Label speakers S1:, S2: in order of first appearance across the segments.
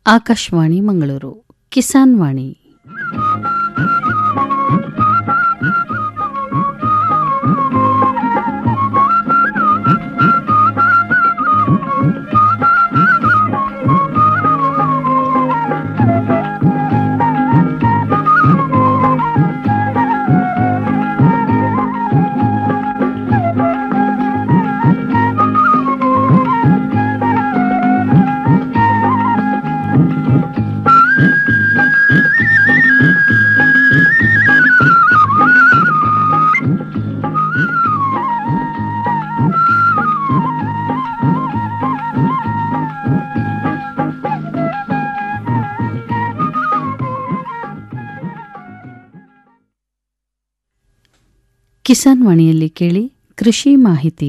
S1: ಆಕಾಶವಾಣಿ ಮಂಗಳೂರು ಕಿಸಾನ್ ವಾಣಿ ಕಿಸಾನ್ ವಾಣಿಯಲ್ಲಿ ಕೇಳಿ ಕೃಷಿ ಮಾಹಿತಿ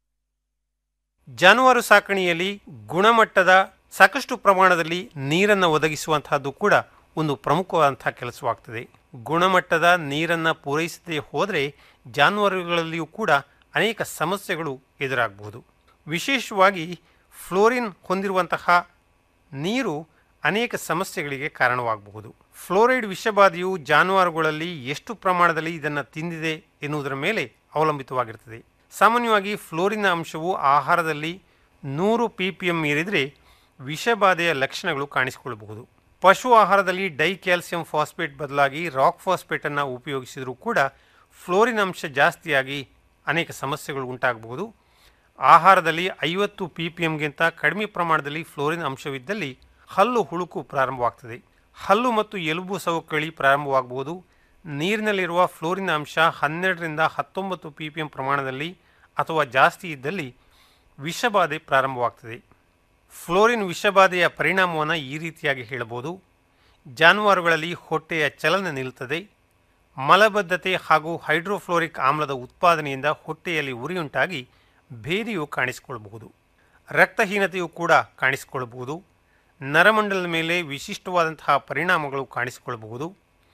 S2: ಜಾನುವಾರು ಸಾಕಣೆಯಲ್ಲಿ ಗುಣಮಟ್ಟದ ಸಾಕಷ್ಟು ಪ್ರಮಾಣದಲ್ಲಿ ನೀರನ್ನು ಒದಗಿಸುವಂತಹದ್ದು ಕೂಡ ಒಂದು ಪ್ರಮುಖವಾದಂತಹ ಕೆಲಸವಾಗ್ತದೆ ಗುಣಮಟ್ಟದ ನೀರನ್ನು ಪೂರೈಸದೇ ಹೋದರೆ ಜಾನುವಾರುಗಳಲ್ಲಿಯೂ ಕೂಡ ಅನೇಕ ಸಮಸ್ಯೆಗಳು ಎದುರಾಗಬಹುದು ವಿಶೇಷವಾಗಿ ಫ್ಲೋರಿನ್ ಹೊಂದಿರುವಂತಹ ನೀರು ಅನೇಕ ಸಮಸ್ಯೆಗಳಿಗೆ ಕಾರಣವಾಗಬಹುದು ಫ್ಲೋರೈಡ್ ವಿಷಬಾಧೆಯು ಜಾನುವಾರುಗಳಲ್ಲಿ ಎಷ್ಟು ಪ್ರಮಾಣದಲ್ಲಿ ಇದನ್ನು ತಿಂದಿದೆ ಎನ್ನುವುದರ ಮೇಲೆ ಅವಲಂಬಿತವಾಗಿರುತ್ತದೆ ಸಾಮಾನ್ಯವಾಗಿ ಫ್ಲೋರಿನ ಅಂಶವು ಆಹಾರದಲ್ಲಿ ನೂರು ಪಿ ಪಿ ಎಂ ಮೀರಿದರೆ ವಿಷಬಾಧೆಯ ಲಕ್ಷಣಗಳು ಕಾಣಿಸಿಕೊಳ್ಳಬಹುದು ಪಶು ಆಹಾರದಲ್ಲಿ ಡೈ ಕ್ಯಾಲ್ಸಿಯಂ ಫಾಸ್ಫೇಟ್ ಬದಲಾಗಿ ರಾಕ್ ಫಾಸ್ಫೇಟನ್ನು ಉಪಯೋಗಿಸಿದರೂ ಕೂಡ ಫ್ಲೋರಿನ್ ಅಂಶ ಜಾಸ್ತಿಯಾಗಿ ಅನೇಕ ಸಮಸ್ಯೆಗಳು ಉಂಟಾಗಬಹುದು ಆಹಾರದಲ್ಲಿ ಐವತ್ತು ಪಿ ಪಿ ಎಂಗಿಂತ ಕಡಿಮೆ ಪ್ರಮಾಣದಲ್ಲಿ ಫ್ಲೋರಿನ್ ಅಂಶವಿದ್ದಲ್ಲಿ ಹಲ್ಲು ಹುಳುಕು ಪ್ರಾರಂಭವಾಗ್ತದೆ ಹಲ್ಲು ಮತ್ತು ಎಲುಬು ಸವಕಳಿ ಪ್ರಾರಂಭವಾಗಬಹುದು ನೀರಿನಲ್ಲಿರುವ ಫ್ಲೋರಿನ್ ಅಂಶ ಹನ್ನೆರಡರಿಂದ ಹತ್ತೊಂಬತ್ತು ಪಿ ಪಿ ಎಂ ಪ್ರಮಾಣದಲ್ಲಿ ಅಥವಾ ಜಾಸ್ತಿ ಇದ್ದಲ್ಲಿ ವಿಷಬಾಧೆ ಪ್ರಾರಂಭವಾಗ್ತದೆ ಫ್ಲೋರಿನ್ ವಿಷಬಾಧೆಯ ಪರಿಣಾಮವನ್ನು ಈ ರೀತಿಯಾಗಿ ಹೇಳಬಹುದು ಜಾನುವಾರುಗಳಲ್ಲಿ ಹೊಟ್ಟೆಯ ಚಲನ ನಿಲ್ಲುತ್ತದೆ ಮಲಬದ್ಧತೆ ಹಾಗೂ ಹೈಡ್ರೋಫ್ಲೋರಿಕ್ ಆಮ್ಲದ ಉತ್ಪಾದನೆಯಿಂದ ಹೊಟ್ಟೆಯಲ್ಲಿ ಉರಿಯುಂಟಾಗಿ ಭೇದಿಯು ಕಾಣಿಸಿಕೊಳ್ಳಬಹುದು ರಕ್ತಹೀನತೆಯು ಕೂಡ ಕಾಣಿಸಿಕೊಳ್ಳಬಹುದು ನರಮಂಡಲದ ಮೇಲೆ ವಿಶಿಷ್ಟವಾದಂತಹ ಪರಿಣಾಮಗಳು ಕಾಣಿಸಿಕೊಳ್ಳಬಹುದು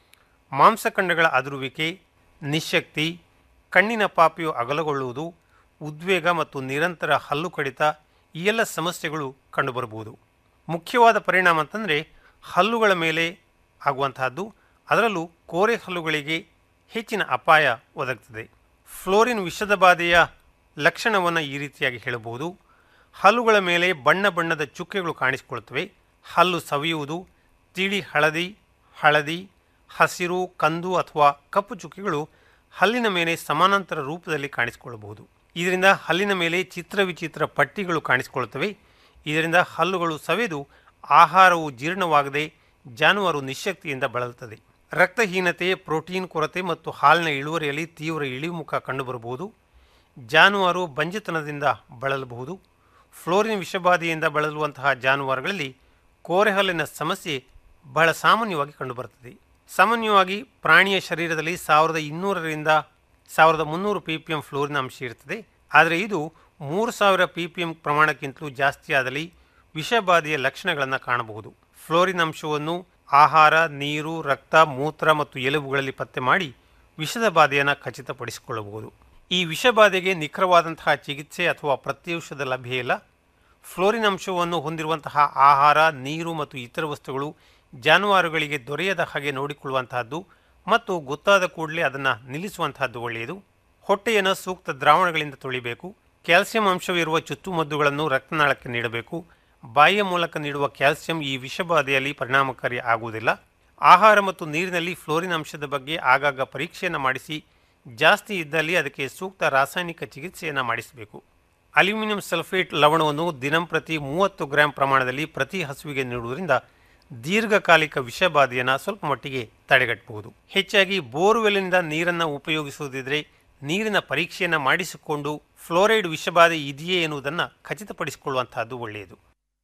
S2: ಮಾಂಸಖಂಡಗಳ ಅದುರುವಿಕೆ ನಿಶಕ್ತಿ ಕಣ್ಣಿನ ಪಾಪಿಯು ಅಗಲಗೊಳ್ಳುವುದು ಉದ್ವೇಗ ಮತ್ತು ನಿರಂತರ ಹಲ್ಲು ಕಡಿತ ಈ ಎಲ್ಲ ಸಮಸ್ಯೆಗಳು ಕಂಡುಬರಬಹುದು ಮುಖ್ಯವಾದ ಪರಿಣಾಮ ಅಂತಂದರೆ ಹಲ್ಲುಗಳ ಮೇಲೆ ಆಗುವಂತಹದ್ದು ಅದರಲ್ಲೂ ಕೋರೆ ಹಲ್ಲುಗಳಿಗೆ ಹೆಚ್ಚಿನ ಅಪಾಯ ಒದಗುತ್ತದೆ ಫ್ಲೋರಿನ್ ವಿಷದ ಬಾಧೆಯ ಲಕ್ಷಣವನ್ನು ಈ ರೀತಿಯಾಗಿ ಹೇಳಬಹುದು ಹಲ್ಲುಗಳ ಮೇಲೆ ಬಣ್ಣ ಬಣ್ಣದ ಚುಕ್ಕೆಗಳು ಕಾಣಿಸಿಕೊಳ್ಳುತ್ತವೆ ಹಲ್ಲು ಸವಿಯುವುದು ತಿಳಿ ಹಳದಿ ಹಳದಿ ಹಸಿರು ಕಂದು ಅಥವಾ ಕಪ್ಪು ಚುಕ್ಕೆಗಳು ಹಲ್ಲಿನ ಮೇಲೆ ಸಮಾನಾಂತರ ರೂಪದಲ್ಲಿ ಕಾಣಿಸಿಕೊಳ್ಳಬಹುದು ಇದರಿಂದ ಹಲ್ಲಿನ ಮೇಲೆ ಚಿತ್ರ ವಿಚಿತ್ರ ಪಟ್ಟಿಗಳು ಕಾಣಿಸಿಕೊಳ್ಳುತ್ತವೆ ಇದರಿಂದ ಹಲ್ಲುಗಳು ಸವೆದು ಆಹಾರವು ಜೀರ್ಣವಾಗದೆ ಜಾನುವಾರು ನಿಶಕ್ತಿಯಿಂದ ಬಳಲುತ್ತದೆ ರಕ್ತಹೀನತೆ ಪ್ರೋಟೀನ್ ಕೊರತೆ ಮತ್ತು ಹಾಲಿನ ಇಳುವರಿಯಲ್ಲಿ ತೀವ್ರ ಇಳಿಮುಖ ಕಂಡುಬರಬಹುದು ಜಾನುವಾರು ಬಂಜೆತನದಿಂದ ಬಳಲಬಹುದು ಫ್ಲೋರಿನ್ ವಿಷಬಾಧೆಯಿಂದ ಬಳಲುವಂತಹ ಜಾನುವಾರುಗಳಲ್ಲಿ ಕೋರೆಹಲ್ಲಿನ ಸಮಸ್ಯೆ ಬಹಳ ಸಾಮಾನ್ಯವಾಗಿ ಕಂಡುಬರುತ್ತದೆ ಸಾಮಾನ್ಯವಾಗಿ ಪ್ರಾಣಿಯ ಶರೀರದಲ್ಲಿ ಸಾವಿರದ ಇನ್ನೂರರಿಂದ ಸಾವಿರದ ಮುನ್ನೂರು ಪಿ ಪಿ ಎಂ ಫ್ಲೋರಿನ್ ಅಂಶ ಇರುತ್ತದೆ ಆದರೆ ಇದು ಮೂರು ಸಾವಿರ ಪಿ ಪಿ ಎಂ ಪ್ರಮಾಣಕ್ಕಿಂತಲೂ ಜಾಸ್ತಿಯಾದಲ್ಲಿ ವಿಷಬಾಧೆಯ ಲಕ್ಷಣಗಳನ್ನು ಕಾಣಬಹುದು ಫ್ಲೋರಿನ್ ಅಂಶವನ್ನು ಆಹಾರ ನೀರು ರಕ್ತ ಮೂತ್ರ ಮತ್ತು ಎಲುಬುಗಳಲ್ಲಿ ಪತ್ತೆ ಮಾಡಿ ವಿಷದ ಬಾಧೆಯನ್ನು ಖಚಿತಪಡಿಸಿಕೊಳ್ಳಬಹುದು ಈ ವಿಷಬಾಧೆಗೆ ನಿಖರವಾದಂತಹ ಚಿಕಿತ್ಸೆ ಅಥವಾ ಪ್ರತ್ಯೌಷಧ ಲಭ್ಯ ಇಲ್ಲ ಫ್ಲೋರಿನ್ ಅಂಶವನ್ನು ಹೊಂದಿರುವಂತಹ ಆಹಾರ ನೀರು ಮತ್ತು ಇತರ ವಸ್ತುಗಳು ಜಾನುವಾರುಗಳಿಗೆ ದೊರೆಯದ ಹಾಗೆ ನೋಡಿಕೊಳ್ಳುವಂತಹದ್ದು ಮತ್ತು ಗೊತ್ತಾದ ಕೂಡಲೇ ಅದನ್ನು ನಿಲ್ಲಿಸುವಂತಹದ್ದು ಒಳ್ಳೆಯದು ಹೊಟ್ಟೆಯನ್ನು ಸೂಕ್ತ ದ್ರಾವಣಗಳಿಂದ ತೊಳಿಬೇಕು ಕ್ಯಾಲ್ಸಿಯಂ ಅಂಶವಿರುವ ಚುಚ್ಚುಮದ್ದುಗಳನ್ನು ರಕ್ತನಾಳಕ್ಕೆ ನೀಡಬೇಕು ಬಾಯಿಯ ಮೂಲಕ ನೀಡುವ ಕ್ಯಾಲ್ಸಿಯಂ ಈ ವಿಷಬಾಧೆಯಲ್ಲಿ ಪರಿಣಾಮಕಾರಿ ಆಗುವುದಿಲ್ಲ ಆಹಾರ ಮತ್ತು ನೀರಿನಲ್ಲಿ ಫ್ಲೋರಿನ್ ಅಂಶದ ಬಗ್ಗೆ ಆಗಾಗ ಪರೀಕ್ಷೆಯನ್ನು ಮಾಡಿಸಿ ಜಾಸ್ತಿ ಇದ್ದಲ್ಲಿ ಅದಕ್ಕೆ ಸೂಕ್ತ ರಾಸಾಯನಿಕ ಚಿಕಿತ್ಸೆಯನ್ನು ಮಾಡಿಸಬೇಕು ಅಲ್ಯೂಮಿನಿಯಂ ಸಲ್ಫೇಟ್ ಲವಣವನ್ನು ದಿನಂಪ್ರತಿ ಮೂವತ್ತು ಗ್ರಾಂ ಪ್ರಮಾಣದಲ್ಲಿ ಪ್ರತಿ ಹಸುವಿಗೆ ನೀಡುವುದರಿಂದ ದೀರ್ಘಕಾಲಿಕ ವಿಷಬಾಧೆಯನ್ನು ಸ್ವಲ್ಪ ಮಟ್ಟಿಗೆ ತಡೆಗಟ್ಟಬಹುದು ಹೆಚ್ಚಾಗಿ ಬೋರ್ವೆಲ್ನಿಂದ ನೀರನ್ನು ಉಪಯೋಗಿಸುವುದಿದ್ರೆ ನೀರಿನ ಪರೀಕ್ಷೆಯನ್ನು ಮಾಡಿಸಿಕೊಂಡು ಫ್ಲೋರೈಡ್ ವಿಷಬಾಧೆ ಇದೆಯೇ ಎನ್ನುವುದನ್ನು ಖಚಿತಪಡಿಸಿಕೊಳ್ಳುವಂತಹದ್ದು ಒಳ್ಳೆಯದು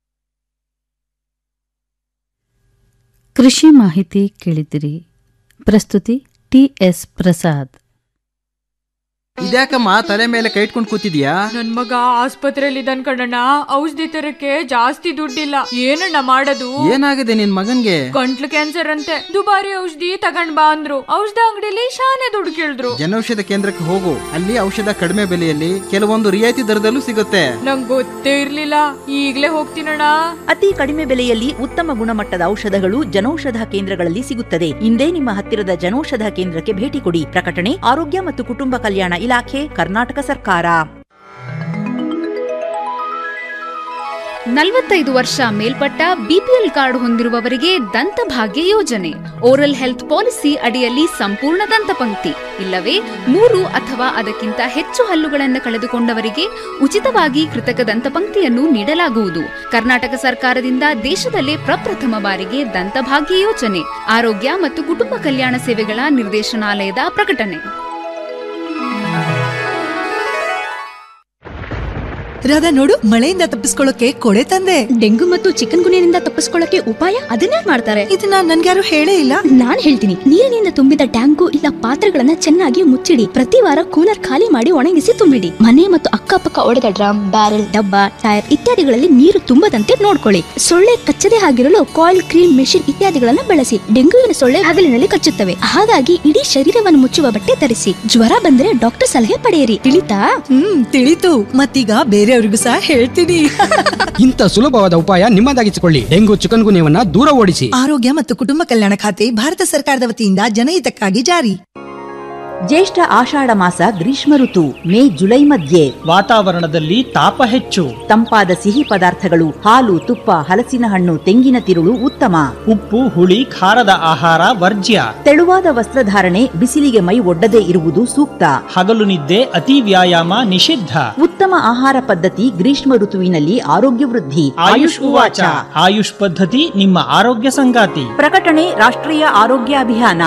S1: ಕೃಷಿ ಮಾಹಿತಿ ಕೇಳಿದಿರಿ ಪ್ರಸ್ತುತಿ ಟಿಎಸ್ ಪ್ರಸಾದ್
S3: ಇದ್ಯಾಕಮ್ಮ ತಲೆ ಮೇಲೆ ಕೈ ಇಟ್ಕೊಂಡು ಕೂತಿದ್ಯಾ
S4: ನನ್ ಮಗ ಆಸ್ಪತ್ರೆಯಲ್ಲಿ ಇದ್ದಾನ್ ಕಣಣ್ಣ ಔಷಧಿ ತರಕ್ಕೆ ಜಾಸ್ತಿ ದುಡ್ಡಿಲ್ಲ ಏನಣ್ಣ ಮಾಡೋದು
S3: ಏನಾಗಿದೆ ನಿನ್ ಮಗನ್ಗೆ
S4: ಗಂಟ್ಲು ಕ್ಯಾನ್ಸರ್ ಅಂತೆ ದುಬಾರಿ ಔಷಧಿ ತಗೊಂಡ್ ಬಾ ಅಂದ್ರು ಔಷಧ ಅಂಗಡಿಲಿ ಶಾನೆ ದುಡ್ಡು ಕೇಳಿದ್ರು
S3: ಜನೌಷಧ ಕೇಂದ್ರಕ್ಕೆ ಹೋಗು ಅಲ್ಲಿ ಔಷಧ ಕಡಿಮೆ ಬೆಲೆಯಲ್ಲಿ ಕೆಲವೊಂದು ರಿಯಾಯಿತಿ ದರದಲ್ಲೂ ಸಿಗುತ್ತೆ
S4: ನಂಗ್ ಗೊತ್ತೇ ಇರ್ಲಿಲ್ಲ ಈಗ್ಲೇ ಹೋಗ್ತೀನಣ್ಣ
S5: ಅತಿ ಕಡಿಮೆ ಬೆಲೆಯಲ್ಲಿ ಉತ್ತಮ ಗುಣಮಟ್ಟದ ಔಷಧಗಳು ಜನೌಷಧ ಕೇಂದ್ರಗಳಲ್ಲಿ ಸಿಗುತ್ತದೆ ಇಂದೇ ನಿಮ್ಮ ಹತ್ತಿರದ ಜನೌಷಧ ಕೇಂದ್ರಕ್ಕೆ ಭೇಟಿ ಕೊಡಿ ಪ್ರಕಟಣೆ ಆರೋಗ್ಯ ಮತ್ತು ಕುಟುಂಬ ಕಲ್ಯಾಣ ಇಲಾಖೆ ಕರ್ನಾಟಕ ಸರ್ಕಾರ
S6: ನಲವತ್ತೈದು ವರ್ಷ ಮೇಲ್ಪಟ್ಟ ಬಿಪಿಎಲ್ ಕಾರ್ಡ್ ಹೊಂದಿರುವವರಿಗೆ ದಂತಭಾಗ್ಯ ಯೋಜನೆ ಓರಲ್ ಹೆಲ್ತ್ ಪಾಲಿಸಿ ಅಡಿಯಲ್ಲಿ ಸಂಪೂರ್ಣ ದಂತಪಂಕ್ತಿ ಇಲ್ಲವೇ ಮೂರು ಅಥವಾ ಅದಕ್ಕಿಂತ ಹೆಚ್ಚು ಹಲ್ಲುಗಳನ್ನು ಕಳೆದುಕೊಂಡವರಿಗೆ ಉಚಿತವಾಗಿ ಕೃತಕ ದಂತಪಂಕ್ತಿಯನ್ನು ನೀಡಲಾಗುವುದು ಕರ್ನಾಟಕ ಸರ್ಕಾರದಿಂದ ದೇಶದಲ್ಲೇ ಪ್ರಪ್ರಥಮ ಬಾರಿಗೆ ದಂತಭಾಗ್ಯ ಯೋಜನೆ ಆರೋಗ್ಯ ಮತ್ತು ಕುಟುಂಬ ಕಲ್ಯಾಣ ಸೇವೆಗಳ ನಿರ್ದೇಶನಾಲಯದ ಪ್ರಕಟಣೆ
S7: ರಾಧಾ ನೋಡು ಮಳೆಯಿಂದ ತಪ್ಪಿಸ್ಕೊಳ್ಳೋಕೆ ಕೊಡೆ ತಂದೆ
S8: ಡೆಂಗು ಮತ್ತು ಚಿಕನ್ ಗುನಿಯಿಂದ ತಪ್ಪಿಸ್ಕೊಳ್ಳಕ್ಕೆ ಉಪಾಯ ಅದನ್ನೇ ಮಾಡ್ತಾರೆ
S7: ಇದನ್ನ ನನ್ಗ್ಯಾರು ಹೇಳೇ ಇಲ್ಲ
S8: ನಾನ್ ಹೇಳ್ತೀನಿ ನೀರಿನಿಂದ ತುಂಬಿದ ಟ್ಯಾಂಕು ಇಲ್ಲ ಪಾತ್ರೆಗಳನ್ನ ಚೆನ್ನಾಗಿ ಮುಚ್ಚಿಡಿ ಪ್ರತಿ ವಾರ ಕೂಲರ್ ಖಾಲಿ ಮಾಡಿ ಒಣಗಿಸಿ ತುಂಬಿಡಿ ಮನೆ ಮತ್ತು ಅಕ್ಕಪಕ್ಕ ಒಡೆದ ಡ್ರಮ್ ಬ್ಯಾರೆಲ್ ಡಬ್ಬ ಟೈರ್ ಇತ್ಯಾದಿಗಳಲ್ಲಿ ನೀರು ತುಂಬದಂತೆ ನೋಡ್ಕೊಳ್ಳಿ ಸೊಳ್ಳೆ ಕಚ್ಚದೆ ಆಗಿರಲು ಕಾಯಿಲ್ ಕ್ರೀಮ್ ಮೆಷಿನ್ ಇತ್ಯಾದಿಗಳನ್ನ ಬಳಸಿ ಡೆಂಗುವಿನ ಸೊಳ್ಳೆ ಹಗಲಿನಲ್ಲಿ ಕಚ್ಚುತ್ತವೆ ಹಾಗಾಗಿ ಇಡೀ ಶರೀರವನ್ನು ಮುಚ್ಚುವ ಬಟ್ಟೆ ಧರಿಸಿ ಜ್ವರ ಬಂದ್ರೆ ಡಾಕ್ಟರ್ ಸಲಹೆ ಪಡೆಯಿರಿ ತಿಳಿತಾ
S7: ಹ್ಮ್ ತಿಳಿತು ಮತ್ತೀಗ ಬೇರೆಯವ್ರಿಗೂ ಸಹ ಹೇಳ್ತೀನಿ
S9: ಇಂಥ ಸುಲಭವಾದ ಉಪಾಯ ನಿಮ್ಮದಾಗಿಸಿಕೊಳ್ಳಿ ಡೆಂಗು ಚಿಕನ್ ಗುನ್ಯವನ್ನ ದೂರ ಓಡಿಸಿ
S7: ಆರೋಗ್ಯ ಮತ್ತು ಕುಟುಂಬ ಕಲ್ಯಾಣ ಖಾತೆ ಭಾರತ ಸರ್ಕಾರದ ವತಿಯಿಂದ ಜನಹಿತಕ್ಕಾಗಿ ಜಾರಿ
S5: ಜ್ಯೇಷ್ಠ ಆಷಾಢ ಮಾಸ ಗ್ರೀಷ್ಮ ಋತು ಮೇ ಜುಲೈ ಮಧ್ಯೆ
S10: ವಾತಾವರಣದಲ್ಲಿ ತಾಪ ಹೆಚ್ಚು
S5: ತಂಪಾದ ಸಿಹಿ ಪದಾರ್ಥಗಳು ಹಾಲು ತುಪ್ಪ ಹಲಸಿನ ಹಣ್ಣು ತೆಂಗಿನ ತಿರುಳು ಉತ್ತಮ
S10: ಉಪ್ಪು ಹುಳಿ ಖಾರದ ಆಹಾರ ವರ್ಜ್ಯ
S5: ತೆಳುವಾದ ವಸ್ತ್ರಧಾರಣೆ ಬಿಸಿಲಿಗೆ ಮೈ ಒಡ್ಡದೇ ಇರುವುದು ಸೂಕ್ತ
S10: ಹಗಲು ನಿದ್ದೆ ಅತಿ ವ್ಯಾಯಾಮ ನಿಷಿದ್ಧ
S5: ಉತ್ತಮ ಆಹಾರ ಪದ್ಧತಿ ಗ್ರೀಷ್ಮ ಋತುವಿನಲ್ಲಿ ಆರೋಗ್ಯ ವೃದ್ಧಿ
S10: ಆಯುಷ್ ಉವಾಚ ಆಯುಷ್ ಪದ್ಧತಿ ನಿಮ್ಮ ಆರೋಗ್ಯ ಸಂಗಾತಿ
S5: ಪ್ರಕಟಣೆ ರಾಷ್ಟ್ರೀಯ ಆರೋಗ್ಯ ಅಭಿಯಾನ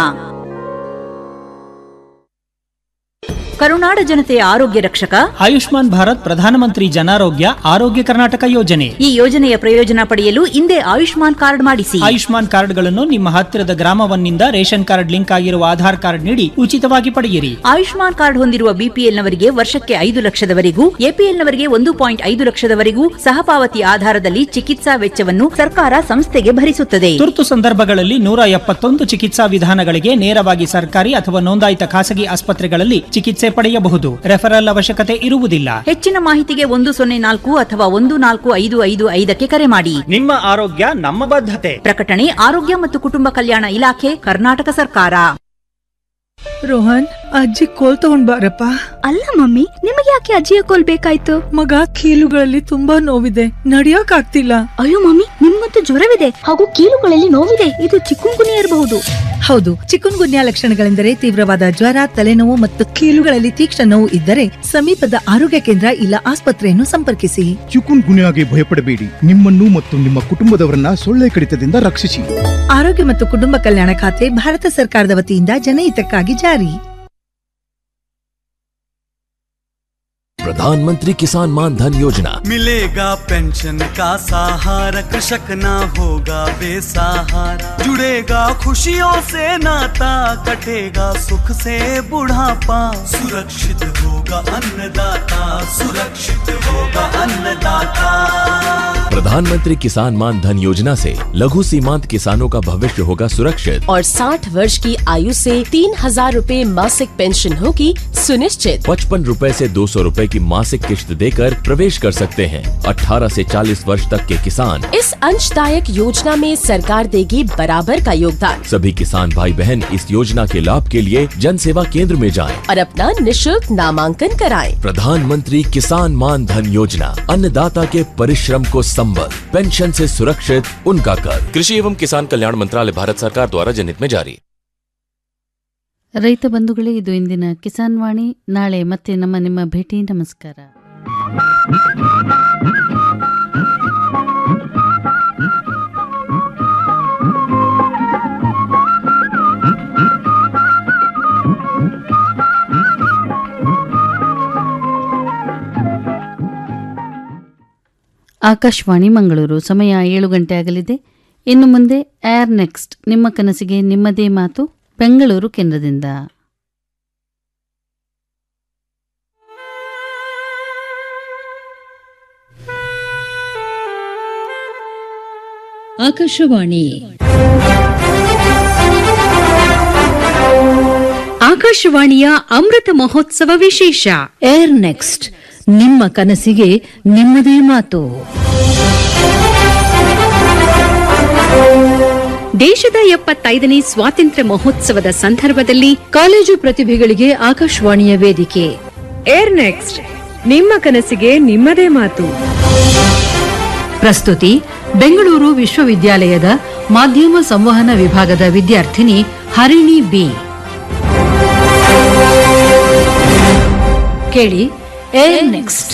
S5: ಕರುನಾಡ ಜನತೆಯ ಆರೋಗ್ಯ ರಕ್ಷಕ
S10: ಆಯುಷ್ಮಾನ್ ಭಾರತ್ ಪ್ರಧಾನಮಂತ್ರಿ ಜನಾರೋಗ್ಯ ಆರೋಗ್ಯ ಕರ್ನಾಟಕ ಯೋಜನೆ
S5: ಈ ಯೋಜನೆಯ ಪ್ರಯೋಜನ ಪಡೆಯಲು ಹಿಂದೆ ಆಯುಷ್ಮಾನ್ ಕಾರ್ಡ್ ಮಾಡಿಸಿ
S10: ಆಯುಷ್ಮಾನ್ ಕಾರ್ಡ್ಗಳನ್ನು ನಿಮ್ಮ ಹತ್ತಿರದ ಗ್ರಾಮವನ್ನಿಂದ ರೇಷನ್ ಕಾರ್ಡ್ ಲಿಂಕ್ ಆಗಿರುವ ಆಧಾರ್ ಕಾರ್ಡ್ ನೀಡಿ ಉಚಿತವಾಗಿ ಪಡೆಯಿರಿ
S5: ಆಯುಷ್ಮಾನ್ ಕಾರ್ಡ್ ಹೊಂದಿರುವ ಬಿಪಿಎಲ್ನವರಿಗೆ ವರ್ಷಕ್ಕೆ ಐದು ಲಕ್ಷದವರೆಗೂ ಎಪಿಎಲ್ನವರಿಗೆ ಒಂದು ಪಾಯಿಂಟ್ ಐದು ಲಕ್ಷದವರೆಗೂ ಸಹಪಾವತಿ ಆಧಾರದಲ್ಲಿ ಚಿಕಿತ್ಸಾ ವೆಚ್ಚವನ್ನು ಸರ್ಕಾರ ಸಂಸ್ಥೆಗೆ ಭರಿಸುತ್ತದೆ
S10: ತುರ್ತು ಸಂದರ್ಭಗಳಲ್ಲಿ ನೂರ ಎಪ್ಪತ್ತೊಂದು ಚಿಕಿತ್ಸಾ ವಿಧಾನಗಳಿಗೆ ನೇರವಾಗಿ ಸರ್ಕಾರಿ ಅಥವಾ ನೋಂದಾಯಿತ ಖಾಸಗಿ ಆಸ್ಪತ್ರೆಗಳಲ್ಲಿ ಚಿಕಿತ್ಸೆ ಪಡೆಯಬಹುದು ರೆಫರಲ್ ಅವಶ್ಯಕತೆ ಇರುವುದಿಲ್ಲ
S5: ಹೆಚ್ಚಿನ ಮಾಹಿತಿಗೆ ಒಂದು ಸೊನ್ನೆ ನಾಲ್ಕು ಅಥವಾ ಒಂದು ನಾಲ್ಕು ಐದು ಐದು ಐದಕ್ಕೆ ಕರೆ ಮಾಡಿ
S10: ನಿಮ್ಮ ಆರೋಗ್ಯ ನಮ್ಮ ಬದ್ಧತೆ
S5: ಪ್ರಕಟಣೆ ಆರೋಗ್ಯ ಮತ್ತು ಕುಟುಂಬ ಕಲ್ಯಾಣ ಇಲಾಖೆ ಕರ್ನಾಟಕ ಸರ್ಕಾರ
S7: ರೋಹನ್ ಅಜ್ಜಿ ಕೋಲ್ ತಗೊಂಡ್ ಬಾರಪ್ಪ
S8: ಅಲ್ಲ ಮಮ್ಮಿ ನಿಮಗೆ ಯಾಕೆ ಅಜ್ಜಿಯ ಕೋಲ್ ಬೇಕಾಯ್ತು
S7: ಮಗ ಕೀಲುಗಳಲ್ಲಿ ತುಂಬಾ ನೋವಿದೆ ನಡಿಯಕ್ ಆಗ್ತಿಲ್ಲ
S8: ಅಯ್ಯೋ ಮಮ್ಮಿ ನಿಮ್ಗಂತೂ ಜ್ವರವಿದೆ ಹಾಗೂ ಕೀಲುಗಳಲ್ಲಿ ನೋವಿದೆ ಇದು ಚಿಕ್ಕುಂಗುನಿ ಇರಬಹುದು
S7: ಹೌದು ಚಿಕನ್ ಗುನ್ಯಾ ಲಕ್ಷಣಗಳೆಂದರೆ ತೀವ್ರವಾದ ಜ್ವರ ತಲೆನೋವು ಮತ್ತು ಕೀಲುಗಳಲ್ಲಿ ತೀಕ್ಷ್ಣ ನೋವು ಇದ್ದರೆ ಸಮೀಪದ ಆರೋಗ್ಯ ಕೇಂದ್ರ ಇಲ್ಲ ಆಸ್ಪತ್ರೆಯನ್ನು ಸಂಪರ್ಕಿಸಿ
S11: ಚಿಕುನ್ ಗುನ್ಯಾಗೆ ಭಯಪಡಬೇಡಿ ನಿಮ್ಮನ್ನು ಮತ್ತು ನಿಮ್ಮ ಕುಟುಂಬದವರನ್ನ ಸೊಳ್ಳೆ ಕಡಿತದಿಂದ ರಕ್ಷಿಸಿ
S7: ಆರೋಗ್ಯ ಮತ್ತು ಕುಟುಂಬ ಕಲ್ಯಾಣ ಖಾತೆ ಭಾರತ ಸರ್ಕಾರದ ವತಿಯಿಂದ ಜನಹಿತಕ್ಕಾಗಿ ಜಾರಿ
S12: प्रधानमंत्री किसान मान धन योजना
S13: मिलेगा पेंशन का सहारा कृषक ना होगा बेसहारा जुड़ेगा खुशियों से नाता कटेगा सुख से बुढ़ापा सुरक्षित होगा अन्नदाता सुरक्षित होगा अन्नदाता
S12: प्रधानमंत्री किसान मान धन योजना से लघु सीमांत किसानों का भविष्य होगा सुरक्षित
S14: और 60 वर्ष की आयु से तीन हजार रूपए मासिक पेंशन होगी सुनिश्चित
S12: पचपन रूपए से दो सौ रूपए की मासिक किश्त देकर प्रवेश कर सकते हैं 18 से 40 वर्ष तक के किसान
S14: इस अंशदायक योजना में सरकार देगी बराबर का योगदान
S12: सभी किसान भाई बहन इस योजना के लाभ के लिए जन सेवा केंद्र में जाएं।
S14: और अपना निशुल्क नामांकन कराएं।
S12: प्रधानमंत्री किसान मान धन योजना अन्नदाता के परिश्रम को संबल पेंशन से सुरक्षित उनका कर कृषि एवं किसान कल्याण मंत्रालय भारत सरकार द्वारा जनहित में जारी
S1: ರೈತ ಬಂಧುಗಳೇ ಇದು ಇಂದಿನ ಕಿಸಾನ್ ವಾಣಿ ನಾಳೆ ಮತ್ತೆ ನಮ್ಮ ನಿಮ್ಮ ಭೇಟಿ ನಮಸ್ಕಾರ ಆಕಾಶವಾಣಿ ಮಂಗಳೂರು ಸಮಯ ಏಳು ಗಂಟೆ ಆಗಲಿದೆ ಇನ್ನು ಮುಂದೆ ಏರ್ ನೆಕ್ಸ್ಟ್ ನಿಮ್ಮ ಕನಸಿಗೆ ನಿಮ್ಮದೇ ಮಾತು ಬೆಂಗಳೂರು ಕೇಂದ್ರದಿಂದ
S15: ಆಕಾಶವಾಣಿ
S16: ಆಕಾಶವಾಣಿಯ ಅಮೃತ ಮಹೋತ್ಸವ ವಿಶೇಷ
S7: ಏರ್ ನೆಕ್ಸ್ಟ್ ನಿಮ್ಮ ಕನಸಿಗೆ ನಿಮ್ಮದೇ ಮಾತು
S16: ದೇಶದ ಎಪ್ಪತ್ತೈದನೇ ಸ್ವಾತಂತ್ರ್ಯ ಮಹೋತ್ಸವದ ಸಂದರ್ಭದಲ್ಲಿ
S7: ಕಾಲೇಜು ಪ್ರತಿಭೆಗಳಿಗೆ ಆಕಾಶವಾಣಿಯ ವೇದಿಕೆ
S17: ಏರ್ ನೆಕ್ಸ್ಟ್ ನಿಮ್ಮ ಕನಸಿಗೆ ನಿಮ್ಮದೇ ಮಾತು
S7: ಪ್ರಸ್ತುತಿ ಬೆಂಗಳೂರು ವಿಶ್ವವಿದ್ಯಾಲಯದ ಮಾಧ್ಯಮ ಸಂವಹನ ವಿಭಾಗದ ವಿದ್ಯಾರ್ಥಿನಿ ಹರಿಣಿ ಬಿ ಕೇಳಿ ಏರ್ ನೆಕ್ಸ್ಟ್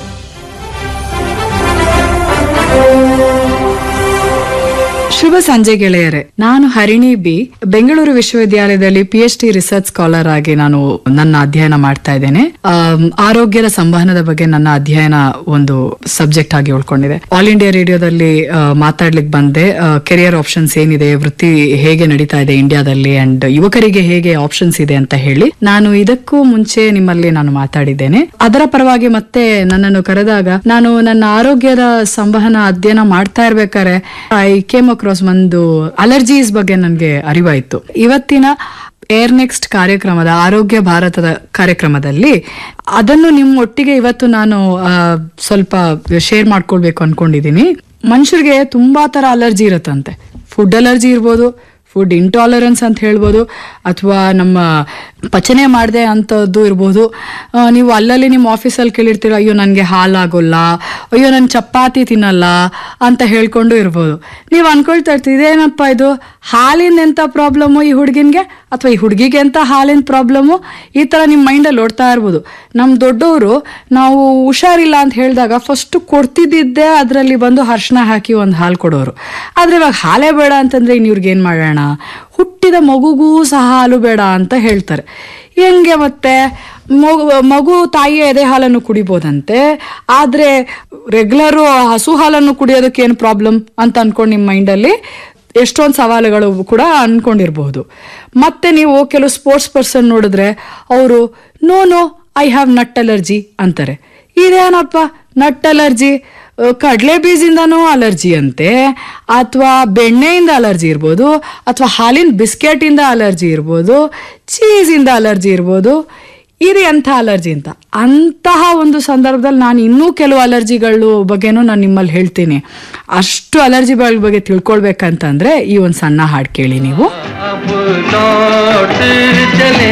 S17: ಶುಭ ಸಂಜೆ ಗೆಳೆಯರೆ ನಾನು ಹರಿಣಿ ಬಿ ಬೆಂಗಳೂರು ವಿಶ್ವವಿದ್ಯಾಲಯದಲ್ಲಿ P H D research scholar ಆಗಿ ನಾನು ನನ್ನ ಅಧ್ಯಯನ ಮಾಡ್ತಾ ಇದ್ದೇನೆ ಆಮ್, ಆರೋಗ್ಯದ ಸಂವಹನದ ಬಗ್ಗೆ ನನ್ನ ಅಧ್ಯಯನ ಒಂದು ಸಬ್ಜೆಕ್ಟ್ ಆಗಿ ಉಳ್ಕೊಂಡಿದೆ ಆಲ್ ಇಂಡಿಯಾ ರೇಡಿಯೋದಲ್ಲಿ ಆ, ಮಾತಾಡ್ಲಿಕ್ಕೆ ಬಂದೆ ಕೆರಿಯರ್ ಆಪ್ಷನ್ಸ್ ಏನಿದೆ ವೃತ್ತಿ ಹೇಗೆ ನಡೀತಾ ಇದೆ ಇಂಡಿಯಾದಲ್ಲಿ ಅಂಡ್ ಯುವಕರಿಗೆ ಹೇಗೆ ಆಪ್ಷನ್ಸ್ ಇದೆ ಅಂತ ಹೇಳಿ ನಾನು ಇದಕ್ಕೂ ಮುಂಚೆ ನಿಮ್ಮಲ್ಲಿ ನಾನು ಮಾತಾಡಿದ್ದೇನೆ ಅದರ ಪರವಾಗಿ ಮತ್ತೆ ನನ್ನನ್ನು ಕರೆದಾಗ ನಾನು ನನ್ನ ಆರೋಗ್ಯದ ಸಂವಹನ ಅಧ್ಯಯನ ಮಾಡ್ತಾ ಇರ್ಬೇಕಾದ್ರೆ ಐ ಕೇಮ್ ಅಕ್ರಾಸ್ ಒಂದು ಅಲರ್ಜೀಸ್ ಬಗ್ಗೆ ನನಗೆ ಅರಿವಾಯಿತು ಇವತ್ತಿನ ಏರ್ ನೆಕ್ಸ್ಟ್ ಕಾರ್ಯಕ್ರಮದ ಆರೋಗ್ಯ ಭಾರತದ ಕಾರ್ಯಕ್ರಮದಲ್ಲಿ ಅದನ್ನು ನಿಮ್ಮ ಒಟ್ಟಿಗೆ ಇವತ್ತು ನಾನು ಆ, ಸ್ವಲ್ಪ ಶೇರ್ ಮಾಡ್ಕೊಳ್ಬೇಕು ಅನ್ಕೊಂಡಿದೀನಿ ಮನುಷ್ಯರಿಗೆ ತುಂಬಾ ತರ ಅಲರ್ಜಿ ಇರುತ್ತಂತೆ ಫುಡ್ ಅಲರ್ಜಿ ಇರ್ಬೋದು ಫುಡ್ ಇಂಟಾಲರೆನ್ಸ್ ಅಂತ ಹೇಳ್ಬೋದು ಅಥವಾ ನಮ್ಮ ಪಚನೆ ಮಾಡದೆ ಅಂಥದ್ದು ಇರ್ಬೋದು ಆ, ನೀವು ಅಲ್ಲಲ್ಲಿ ನಿಮ್ಮ ಆಫೀಸಲ್ಲಿ ಕೇಳಿರ್ತೀರ ಅಯ್ಯೋ ನನಗೆ ಹಾಲಾಗೋಲ್ಲ ಅಯ್ಯೋ ನಾನು ಚಪಾತಿ ತಿನ್ನಲ್ಲ ಅಂತ ಹೇಳ್ಕೊಂಡು ಇರ್ಬೋದು ನೀವು ಅನ್ಕೊಳ್ತಾ ಇರ್ತೀರಿ ಇದೇನಪ್ಪ ಇದು ಹಾಲಿನ ಎಂಥ ಪ್ರಾಬ್ಲಮ್ಮು ಈ ಹುಡುಗಿನ್ಗೆ ಅಥವಾ ಈ ಹುಡುಗಿಗೆ ಅಂತ ಹಾಲಿನ ಪ್ರಾಬ್ಲಮ್ಮು ಈ ಥರ ನಿಮ್ಮ ಮೈಂಡಲ್ಲಿ ಓಡ್ತಾ ಇರ್ಬೋದು ನಮ್ಮ ದೊಡ್ಡವರು ನಾವು ಹುಷಾರಿಲ್ಲ ಅಂತ ಹೇಳಿದಾಗ ಫಸ್ಟ್ ಕೊಡ್ತಿದ್ದಿದ್ದೆ ಅದರಲ್ಲಿ ಬಂದು ಅರ್ಶಿನ ಹಾಕಿ ಒಂದು ಹಾಲು ಕೊಡೋರು ಆದರೆ ಇವಾಗ ಹಾಲೇ ಬೇಡ ಅಂತಂದ್ರೆ ಇನ್ನು ಇವ್ರಿಗೆ ಏನು ಮಾಡೋಣ ಹುಟ್ಟಿದ ಮಗುಗೂ ಸಹ ಹಾಲು ಬೇಡ ಅಂತ ಹೇಳ್ತಾರೆ ಹೆಂಗೆ ಮತ್ತೆ ಮಗು ಮಗು ತಾಯಿಯ ಎದೆ ಹಾಲನ್ನು ಕುಡಿಬೋದಂತೆ ಆದರೆ ರೆಗ್ಯುಲರು ಹಸು ಹಾಲನ್ನು ಕುಡಿಯೋದಕ್ಕೆ ಏನು ಪ್ರಾಬ್ಲಮ್ ಅಂತ ಅನ್ಕೊಂಡು ನಿಮ್ಮ ಮೈಂಡಲ್ಲಿ ಎಷ್ಟೊಂದು ಸವಾಲುಗಳು ಕೂಡ ಅನ್ಕೊಂಡಿರ್ಬಹುದು ಮತ್ತೆ ನೀವು ಕೆಲವು ಸ್ಪೋರ್ಟ್ಸ್ ಪರ್ಸನ್ ನೋಡಿದ್ರೆ ಅವರು no no I have nut allergy ಅಂತಾರೆ ಇದೇನಪ್ಪ ನಟ್ ಅಲರ್ಜಿ ಕಡಲೆ ಬೀಜದಿಂದನೂ ಅಲರ್ಜಿ ಅಂತೆ ಅಥವಾ ಬೆಣ್ಣೆಯಿಂದ ಅಲರ್ಜಿ ಇರ್ಬೋದು ಅಥವಾ ಹಾಲಿನ ಬಿಸ್ಕೆಟಿಂದ ಅಲರ್ಜಿ ಇರ್ಬೋದು ಚೀಸಿಂದ ಅಲರ್ಜಿ ಇರ್ಬೋದು ಇದು ಎಂಥ ಅಲರ್ಜಿ ಅಂತ ಅಂತಹ ಒಂದು ಸಂದರ್ಭದಲ್ಲಿ ನಾನು ಇನ್ನೂ ಕೆಲವು ಅಲರ್ಜಿಗಳು ಬಗ್ಗೆನೂ ನಾನು ನಿಮ್ಮಲ್ಲಿ ಹೇಳ್ತೀನಿ ಅಷ್ಟು ಅಲರ್ಜಿಗಳ ಬಗ್ಗೆ ತಿಳ್ಕೊಳ್ಬೇಕಂತಂದ್ರೆ ಈ ಒಂದು ಸಣ್ಣ ಹಾಡು ಕೇಳಿ ನೀವು
S18: अब लौट चले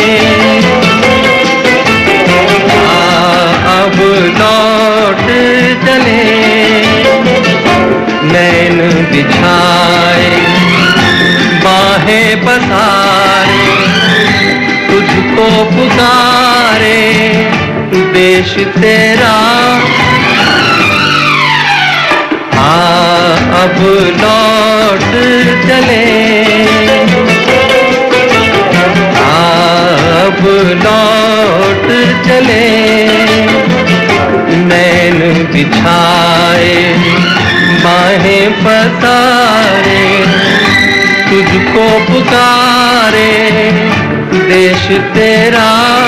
S18: हाँ, अब लौट चले नैन बिछाए बाहें पसारे तुझको पुकारे देश तेरा आ अब लौट चले आ अब लौट चले नैन बिछाए बाहें पसारे तुझको पुकारे देश तेरा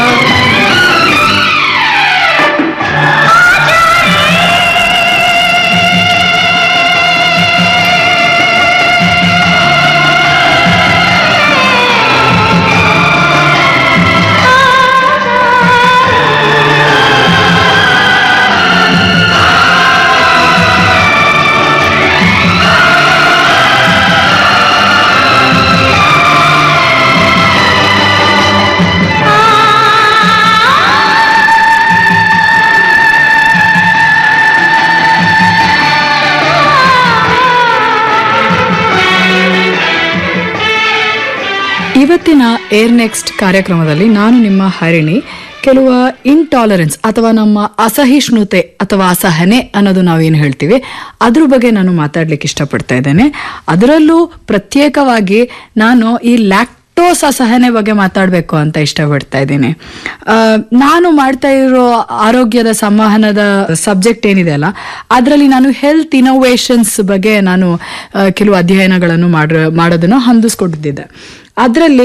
S17: ಇವತ್ತಿನ ಏರ್ ನೆಕ್ಸ್ಟ್ ಕಾರ್ಯಕ್ರಮದಲ್ಲಿ ನಾನು ನಿಮ್ಮ ಹರಿಣಿ ಕೆಲವು ಇಂಟಾಲರೆನ್ಸ್ ಅಥವಾ ನಮ್ಮ ಅಸಹಿಷ್ಣುತೆ ಅಥವಾ ಅಸಹನೆ ಅನ್ನೋದು ನಾವೇನು ಹೇಳ್ತೀವಿ ಅದ್ರ ಬಗ್ಗೆ ನಾನು ಮಾತಾಡ್ಲಿಕ್ಕೆ ಇಷ್ಟಪಡ್ತಾ ಇದ್ದೇನೆ ಅದರಲ್ಲೂ ಪ್ರತ್ಯೇಕವಾಗಿ ನಾನು ಈ ಲ್ಯಾಕ್ಟೋಸ್ ಅಸಹನೆ ಬಗ್ಗೆ ಮಾತಾಡಬೇಕು ಅಂತ ಇಷ್ಟಪಡ್ತಾ ಇದ್ದೀನಿ ಆ, ನಾನು ಮಾಡ್ತಾ ಇರೋ ಆರೋಗ್ಯದ ಸಂವಹನದ ಸಬ್ಜೆಕ್ಟ್ ಏನಿದೆ ಅಲ್ಲ ಅದರಲ್ಲಿ ನಾನು ಹೆಲ್ತ್ ಇನೋವೇಷನ್ಸ್ ಬಗ್ಗೆ ನಾನು ಆ, ಕೆಲವು ಅಧ್ಯಯನಗಳನ್ನು ಮಾಡ ಮಾಡೋದನ್ನು ಹೊಂದಿಸ್ಕೊಟ್ಟಿದ್ದೆ ಅದರಲ್ಲಿ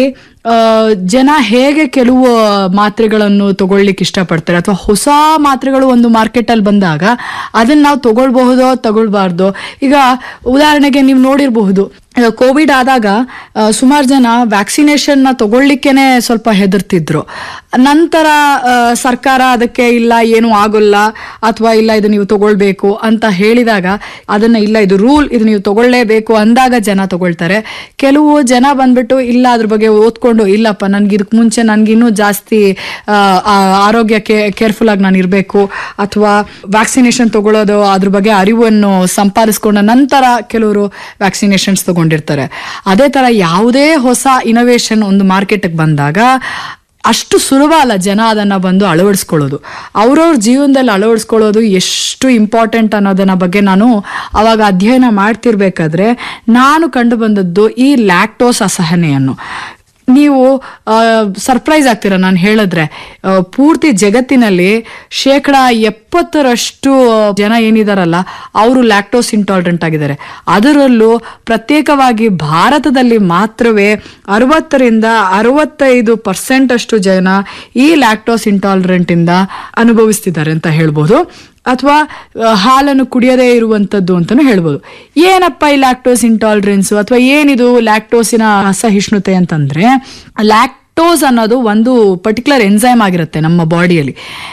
S17: ಆ, ಜನ ಹೇಗೆ ಕೆಲವು ಮಾತ್ರೆಗಳನ್ನು ತಗೊಳ್ಲಿಕ್ಕೆ ಇಷ್ಟಪಡ್ತಾರೆ ಅಥವಾ ಹೊಸ ಮಾತ್ರೆಗಳು ಒಂದು ಮಾರ್ಕೆಟ್ ಅಲ್ಲಿ ಬಂದಾಗ ಅದನ್ನ ನಾವು ತಗೊಳ್ಬಹುದೋ ತಗೊಳ್ಬಾರ್ದು ಈಗ ಉದಾಹರಣೆಗೆ ನೀವು ನೋಡಿರಬಹುದು ಕೋವಿಡ್ ಆದಾಗ ಸುಮಾರು ಜನ ವ್ಯಾಕ್ಸಿನೇಷನ್ ನ ತಗೊಳ್ಲಿಕ್ಕೇನೆ ಸ್ವಲ್ಪ ಹೆದರ್ತಿದ್ರು ನಂತರ ಆ, ಸರ್ಕಾರ ಅದಕ್ಕೆ ಇಲ್ಲ ಏನು ಆಗೋಲ್ಲ ಅಥವಾ ಇಲ್ಲ ಇದು ನೀವು ತಗೊಳ್ಬೇಕು ಅಂತ ಹೇಳಿದಾಗ ಅದನ್ನ ಇಲ್ಲ ಇದು ರೂಲ್ ಇದು ನೀವು ತಗೊಳ್ಳೇಬೇಕು ಅಂದಾಗ ಜನ ತಗೊಳ್ತಾರೆ ಕೆಲವು ಜನ ಬಂದ್ಬಿಟ್ಟು ಇಲ್ಲ ಅದ್ರ ಬಗ್ಗೆ ಓದ್ಕೊಂಡು ಇಲ್ಲಪ್ಪ ನನ್ಗೆ ಇದಕ್ಕೆ ಮುಂಚೆ ನನ್ಗಿನ್ನೂ ಜಾಸ್ತಿ ಆ, ಆ, ಆರೋಗ್ಯಕ್ಕೆ ಕೇರ್ಫುಲ್ ಆಗಿ ನಾನು ಇರಬೇಕು ಅಥವಾ ವ್ಯಾಕ್ಸಿನೇಷನ್ ತಗೊಳ್ಳೋದು ಅದ್ರ ಬಗ್ಗೆ ಅರಿವನ್ನು ಸಂಪಾದಿಸ್ಕೊಂಡ ನಂತರ ಕೆಲವರು ವ್ಯಾಕ್ಸಿನೇಷನ್ಸ್ ತಗೊಂಡಿರ್ತಾರೆ ಅದೇ ತರ ಯಾವುದೇ ಹೊಸ ಇನೋವೇಷನ್ ಒಂದು ಮಾರ್ಕೆಟ್ಗೆ ಬಂದಾಗ ಅಷ್ಟು ಸುಲಭ ಅಲ್ಲ ಜನ ಅದನ್ನ ಬಂದು ಅಳವಡಿಸ್ಕೊಳ್ಳೋದು ಅವ್ರವ್ರ ಜೀವನದಲ್ಲಿ ಅಳವಡಿಸ್ಕೊಳ್ಳೋದು ಎಷ್ಟು ಇಂಪಾರ್ಟೆಂಟ್ ಅನ್ನೋದನ್ನ ಬಗ್ಗೆ ನಾನು ಅವಾಗ ಅಧ್ಯಯನ ಮಾಡ್ತಿರ್ಬೇಕಾದ್ರೆ ನಾನು ಕಂಡು ಬಂದದ್ದು ಈ ಲ್ಯಾಕ್ಟೋಸ್ ಅಸಹನೆಯನ್ನು ನೀವು ಸರ್ಪ್ರೈಸ್ ಆಗ್ತೀರಾ ನಾನು ಹೇಳಿದ್ರೆ ಆ, ಪೂರ್ತಿ ಜಗತ್ತಿನಲ್ಲಿ ಶೇಕಡ ಎಪ್ಪತ್ತರಷ್ಟು ಜನ ಏನಿದಾರಲ್ಲ ಅವರು ಲ್ಯಾಕ್ಟೋಸ್ ಇಂಟಾಲರೆಂಟ್ ಆಗಿದ್ದಾರೆ ಅದರಲ್ಲೂ ಪ್ರತ್ಯೇಕವಾಗಿ ಭಾರತದಲ್ಲಿ ಮಾತ್ರವೇ ಅರವತ್ತರಿಂದ ಅರವತ್ತೈದು ಪರ್ಸೆಂಟ್ ಅಷ್ಟು ಜನ ಈ ಲ್ಯಾಕ್ಟೋಸ್ ಇಂಟಾಲರೆಂಟ್ ಇಂದ ಅನುಭವಿಸ್ತಿದ್ದಾರೆ ಅಂತ ಹೇಳ್ಬೋದು ಅಥವಾ ಆ, ಹಾಲನ್ನು ಕುಡಿಯದೇ ಇರುವಂತದ್ದು ಅಂತಾನು ಹೇಳ್ಬೋದು ಏನಪ್ಪ ಈ ಲ್ಯಾಕ್ಟೋಸ್ ಇಂಟಾಲರೆನ್ಸ್ ಅಥವಾ ಏನಿದು ಲ್ಯಾಕ್ಟೋಸಿನ ಅಸಹಿಷ್ಣುತೆ ಅಂತಂದ್ರೆ ಲ್ಯಾಕ್ಟೋಸ್ ಅನ್ನೋದು ಒಂದು ಪರ್ಟಿಕ್ಯುಲರ್ ಎನ್ಸೈಮ್ ಆಗಿರುತ್ತೆ ನಮ್ಮ ಬಾಡಿಯಲ್ಲಿ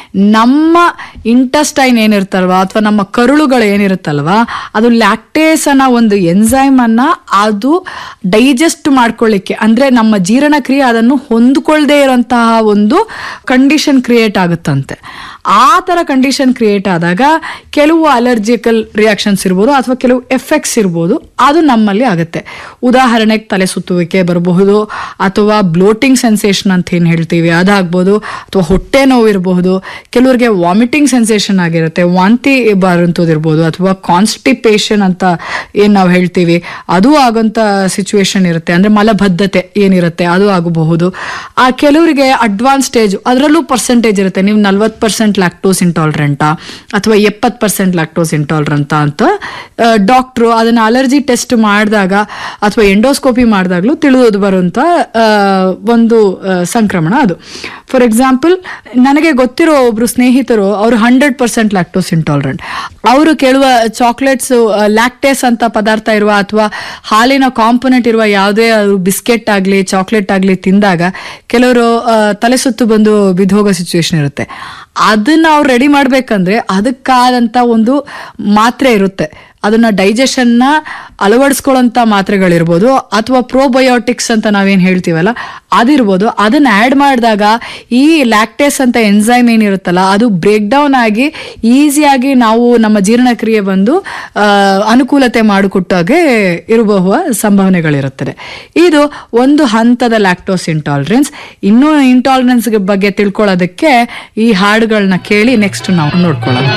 S17: ನಮ್ಮ ಇಂಟಸ್ಟೈನ್ ಏನಿರ್ತಲ್ವಾ ಅಥವಾ ನಮ್ಮ ಕರುಳುಗಳು ಏನಿರುತ್ತಲ್ವಾ ಅದು ಲ್ಯಾಕ್ಟೇಸ್ ಅನ್ನೋ ಒಂದು ಎನ್ಸೈಮ್ ಅನ್ನ ಅದು ಡೈಜೆಸ್ಟ್ ಮಾಡ್ಕೊಳ್ಳಿಕ್ಕೆ ಅಂದ್ರೆ ನಮ್ಮ ಜೀರ್ಣಕ್ರಿಯೆ ಅದನ್ನು ಹೊಂದ್ಕೊಳ್ದೇ ಇರೋಂತಹ ಒಂದು ಕಂಡೀಷನ್ ಕ್ರಿಯೇಟ್ ಆಗುತ್ತಂತೆ ಆ ಥರ ಕಂಡೀಷನ್ ಕ್ರಿಯೇಟ್ ಆದಾಗ ಕೆಲವು ಅಲರ್ಜಿಕಲ್ ರಿಯಾಕ್ಷನ್ಸ್ ಇರ್ಬೋದು ಅಥವಾ ಕೆಲವು ಎಫೆಕ್ಟ್ಸ್ ಇರ್ಬೋದು ಅದು ನಮ್ಮಲ್ಲಿ ಆಗುತ್ತೆ ಉದಾಹರಣೆಗೆ ತಲೆ ಸುತ್ತುವಿಕೆ ಬರಬಹುದು ಅಥವಾ ಬ್ಲೋಟಿಂಗ್ ಸೆನ್ಸೇಷನ್ ಅಂತ ಏನು ಹೇಳ್ತೀವಿ ಅದಾಗ್ಬೋದು ಅಥವಾ ಹೊಟ್ಟೆ ನೋವು ಇರಬಹುದು ಕೆಲವರಿಗೆ ವಾಮಿಟಿಂಗ್ ಸೆನ್ಸೇಷನ್ ಆಗಿರುತ್ತೆ ವಾಂತಿ ಬರುವಂಥದ್ದು ಅಥವಾ ಕಾನ್ಸ್ಟಿಪೇಷನ್ ಅಂತ ಏನು ನಾವು ಹೇಳ್ತೀವಿ ಅದು ಆಗೋಂಥ ಸಿಚುವೇಶನ್ ಇರುತ್ತೆ ಅಂದ್ರೆ ಮಲಬದ್ಧತೆ ಏನಿರುತ್ತೆ ಅದು ಆಗಬಹುದು ಆ ಕೆಲವರಿಗೆ ಅಡ್ವಾನ್ಸ್ ಸ್ಟೇಜ್ ಅದರಲ್ಲೂ ಪರ್ಸೆಂಟೇಜ್ ಇರುತ್ತೆ ನೀವು ನಲ್ವತ್ತು ಪರ್ಸೆಂಟ್ ಲ್ಯಾಕ್ಟೋಸ್ ಇಂಟಾಲರೆಂಟಾ ಅಥವಾ ಎಪ್ಪತ್ತು ಪರ್ಸೆಂಟ್ ಲ್ಯಾಕ್ಟೋಸ್ ಇಂಟಾಲರೆಂಟ ಅಂತ ಡಾಕ್ಟ್ರು ಅದನ್ನ ಅಲರ್ಜಿ ಟೆಸ್ಟ್ ಮಾಡಿದಾಗ ಅಥವಾ ಎಂಡೋಸ್ಕೋಪಿ ಮಾಡಿದಾಗಲೂ ತಿಳಿದು ಬರುವಂತ ಆ, ಒಂದು ಆ, ಸಂಕ್ರಮಣ ಅದು ಫಾರ್ ಎಕ್ಸಾಂಪಲ್ ನನಗೆ ಗೊತ್ತಿರೋ ಒಬ್ರು ಸ್ನೇಹಿತರು ಅವರು ಹಂಡ್ರೆಡ್ ಪರ್ಸೆಂಟ್ ಲ್ಯಾಕ್ಟೋಸ್ ಇಂಟಾಲರೆಂಟ್ ಅವರು ಕೇಳುವ ಚಾಕ್ಲೇಟ್ಸ್ ಲ್ಯಾಕ್ಟೇಸ್ ಅಂತ ಪದಾರ್ಥ ಇರುವ ಅಥವಾ ಹಾಲಿನ ಕಾಂಪೊನೆಂಟ್ ಇರುವ ಯಾವುದೇ ಬಿಸ್ಕೆಟ್ ಆಗಲಿ ಚಾಕ್ಲೇಟ್ ಆಗಲಿ ತಿಂದಾಗ ಕೆಲವರು ಆ, ತಲೆ ಸುತ್ತು ಬಂದು ಬಿದ್ದೋಗೋ ಸಿಚುವೇಶನ್ ಇರುತ್ತೆ ಅದನ್ನ ಅವ್ರು ರೆಡಿ ಮಾಡ್ಬೇಕಂದ್ರೆ ಅದಕ್ಕಾದಂತ ಒಂದು ಮಾತ್ರೆ ಇರುತ್ತೆ ಅದನ್ನ ಡೈಜೆಷನ್ನ ಅಳವಡಿಸ್ಕೊಳ್ಳೋಂಥ ಮಾತ್ರೆಗಳಿರ್ಬೋದು ಅಥವಾ ಪ್ರೋಬಯೋಟಿಕ್ಸ್ ಅಂತ ನಾವೇನು ಹೇಳ್ತೀವಲ್ಲ ಅದಿರ್ಬೋದು ಅದನ್ನ ಆ್ಯಡ್ ಮಾಡಿದಾಗ ಈ ಲ್ಯಾಕ್ಟೇಸ್ ಅಂತ ಎನ್ಸೈಮ್ ಏನಿರುತ್ತಲ್ಲ ಅದು ಬ್ರೇಕ್ ಡೌನ್ ಆಗಿ ಈಸಿಯಾಗಿ ನಾವು ನಮ್ಮ ಜೀರ್ಣಕ್ರಿಯೆ ಬಂದು ಆ, ಅನುಕೂಲತೆ ಮಾಡಿಕೊಟ್ಟಾಗೆ ಇರಬಹುವ ಸಂಭಾವನೆಗಳಿರುತ್ತದೆ ಇದು ಒಂದು ಹಂತದ ಲ್ಯಾಕ್ಟೋಸ್ ಇಂಟಾಲರೆನ್ಸ್ ಇನ್ನೂ ಇಂಟಾಲರೆನ್ಸ್ ಬಗ್ಗೆ ತಿಳ್ಕೊಳ್ಳೋದಕ್ಕೆ ಈ ಹಾಡುಗಳನ್ನ ಕೇಳಿ ನೆಕ್ಸ್ಟ್ ನಾವು ನೋಡ್ಕೊಳ್ಳೋಣ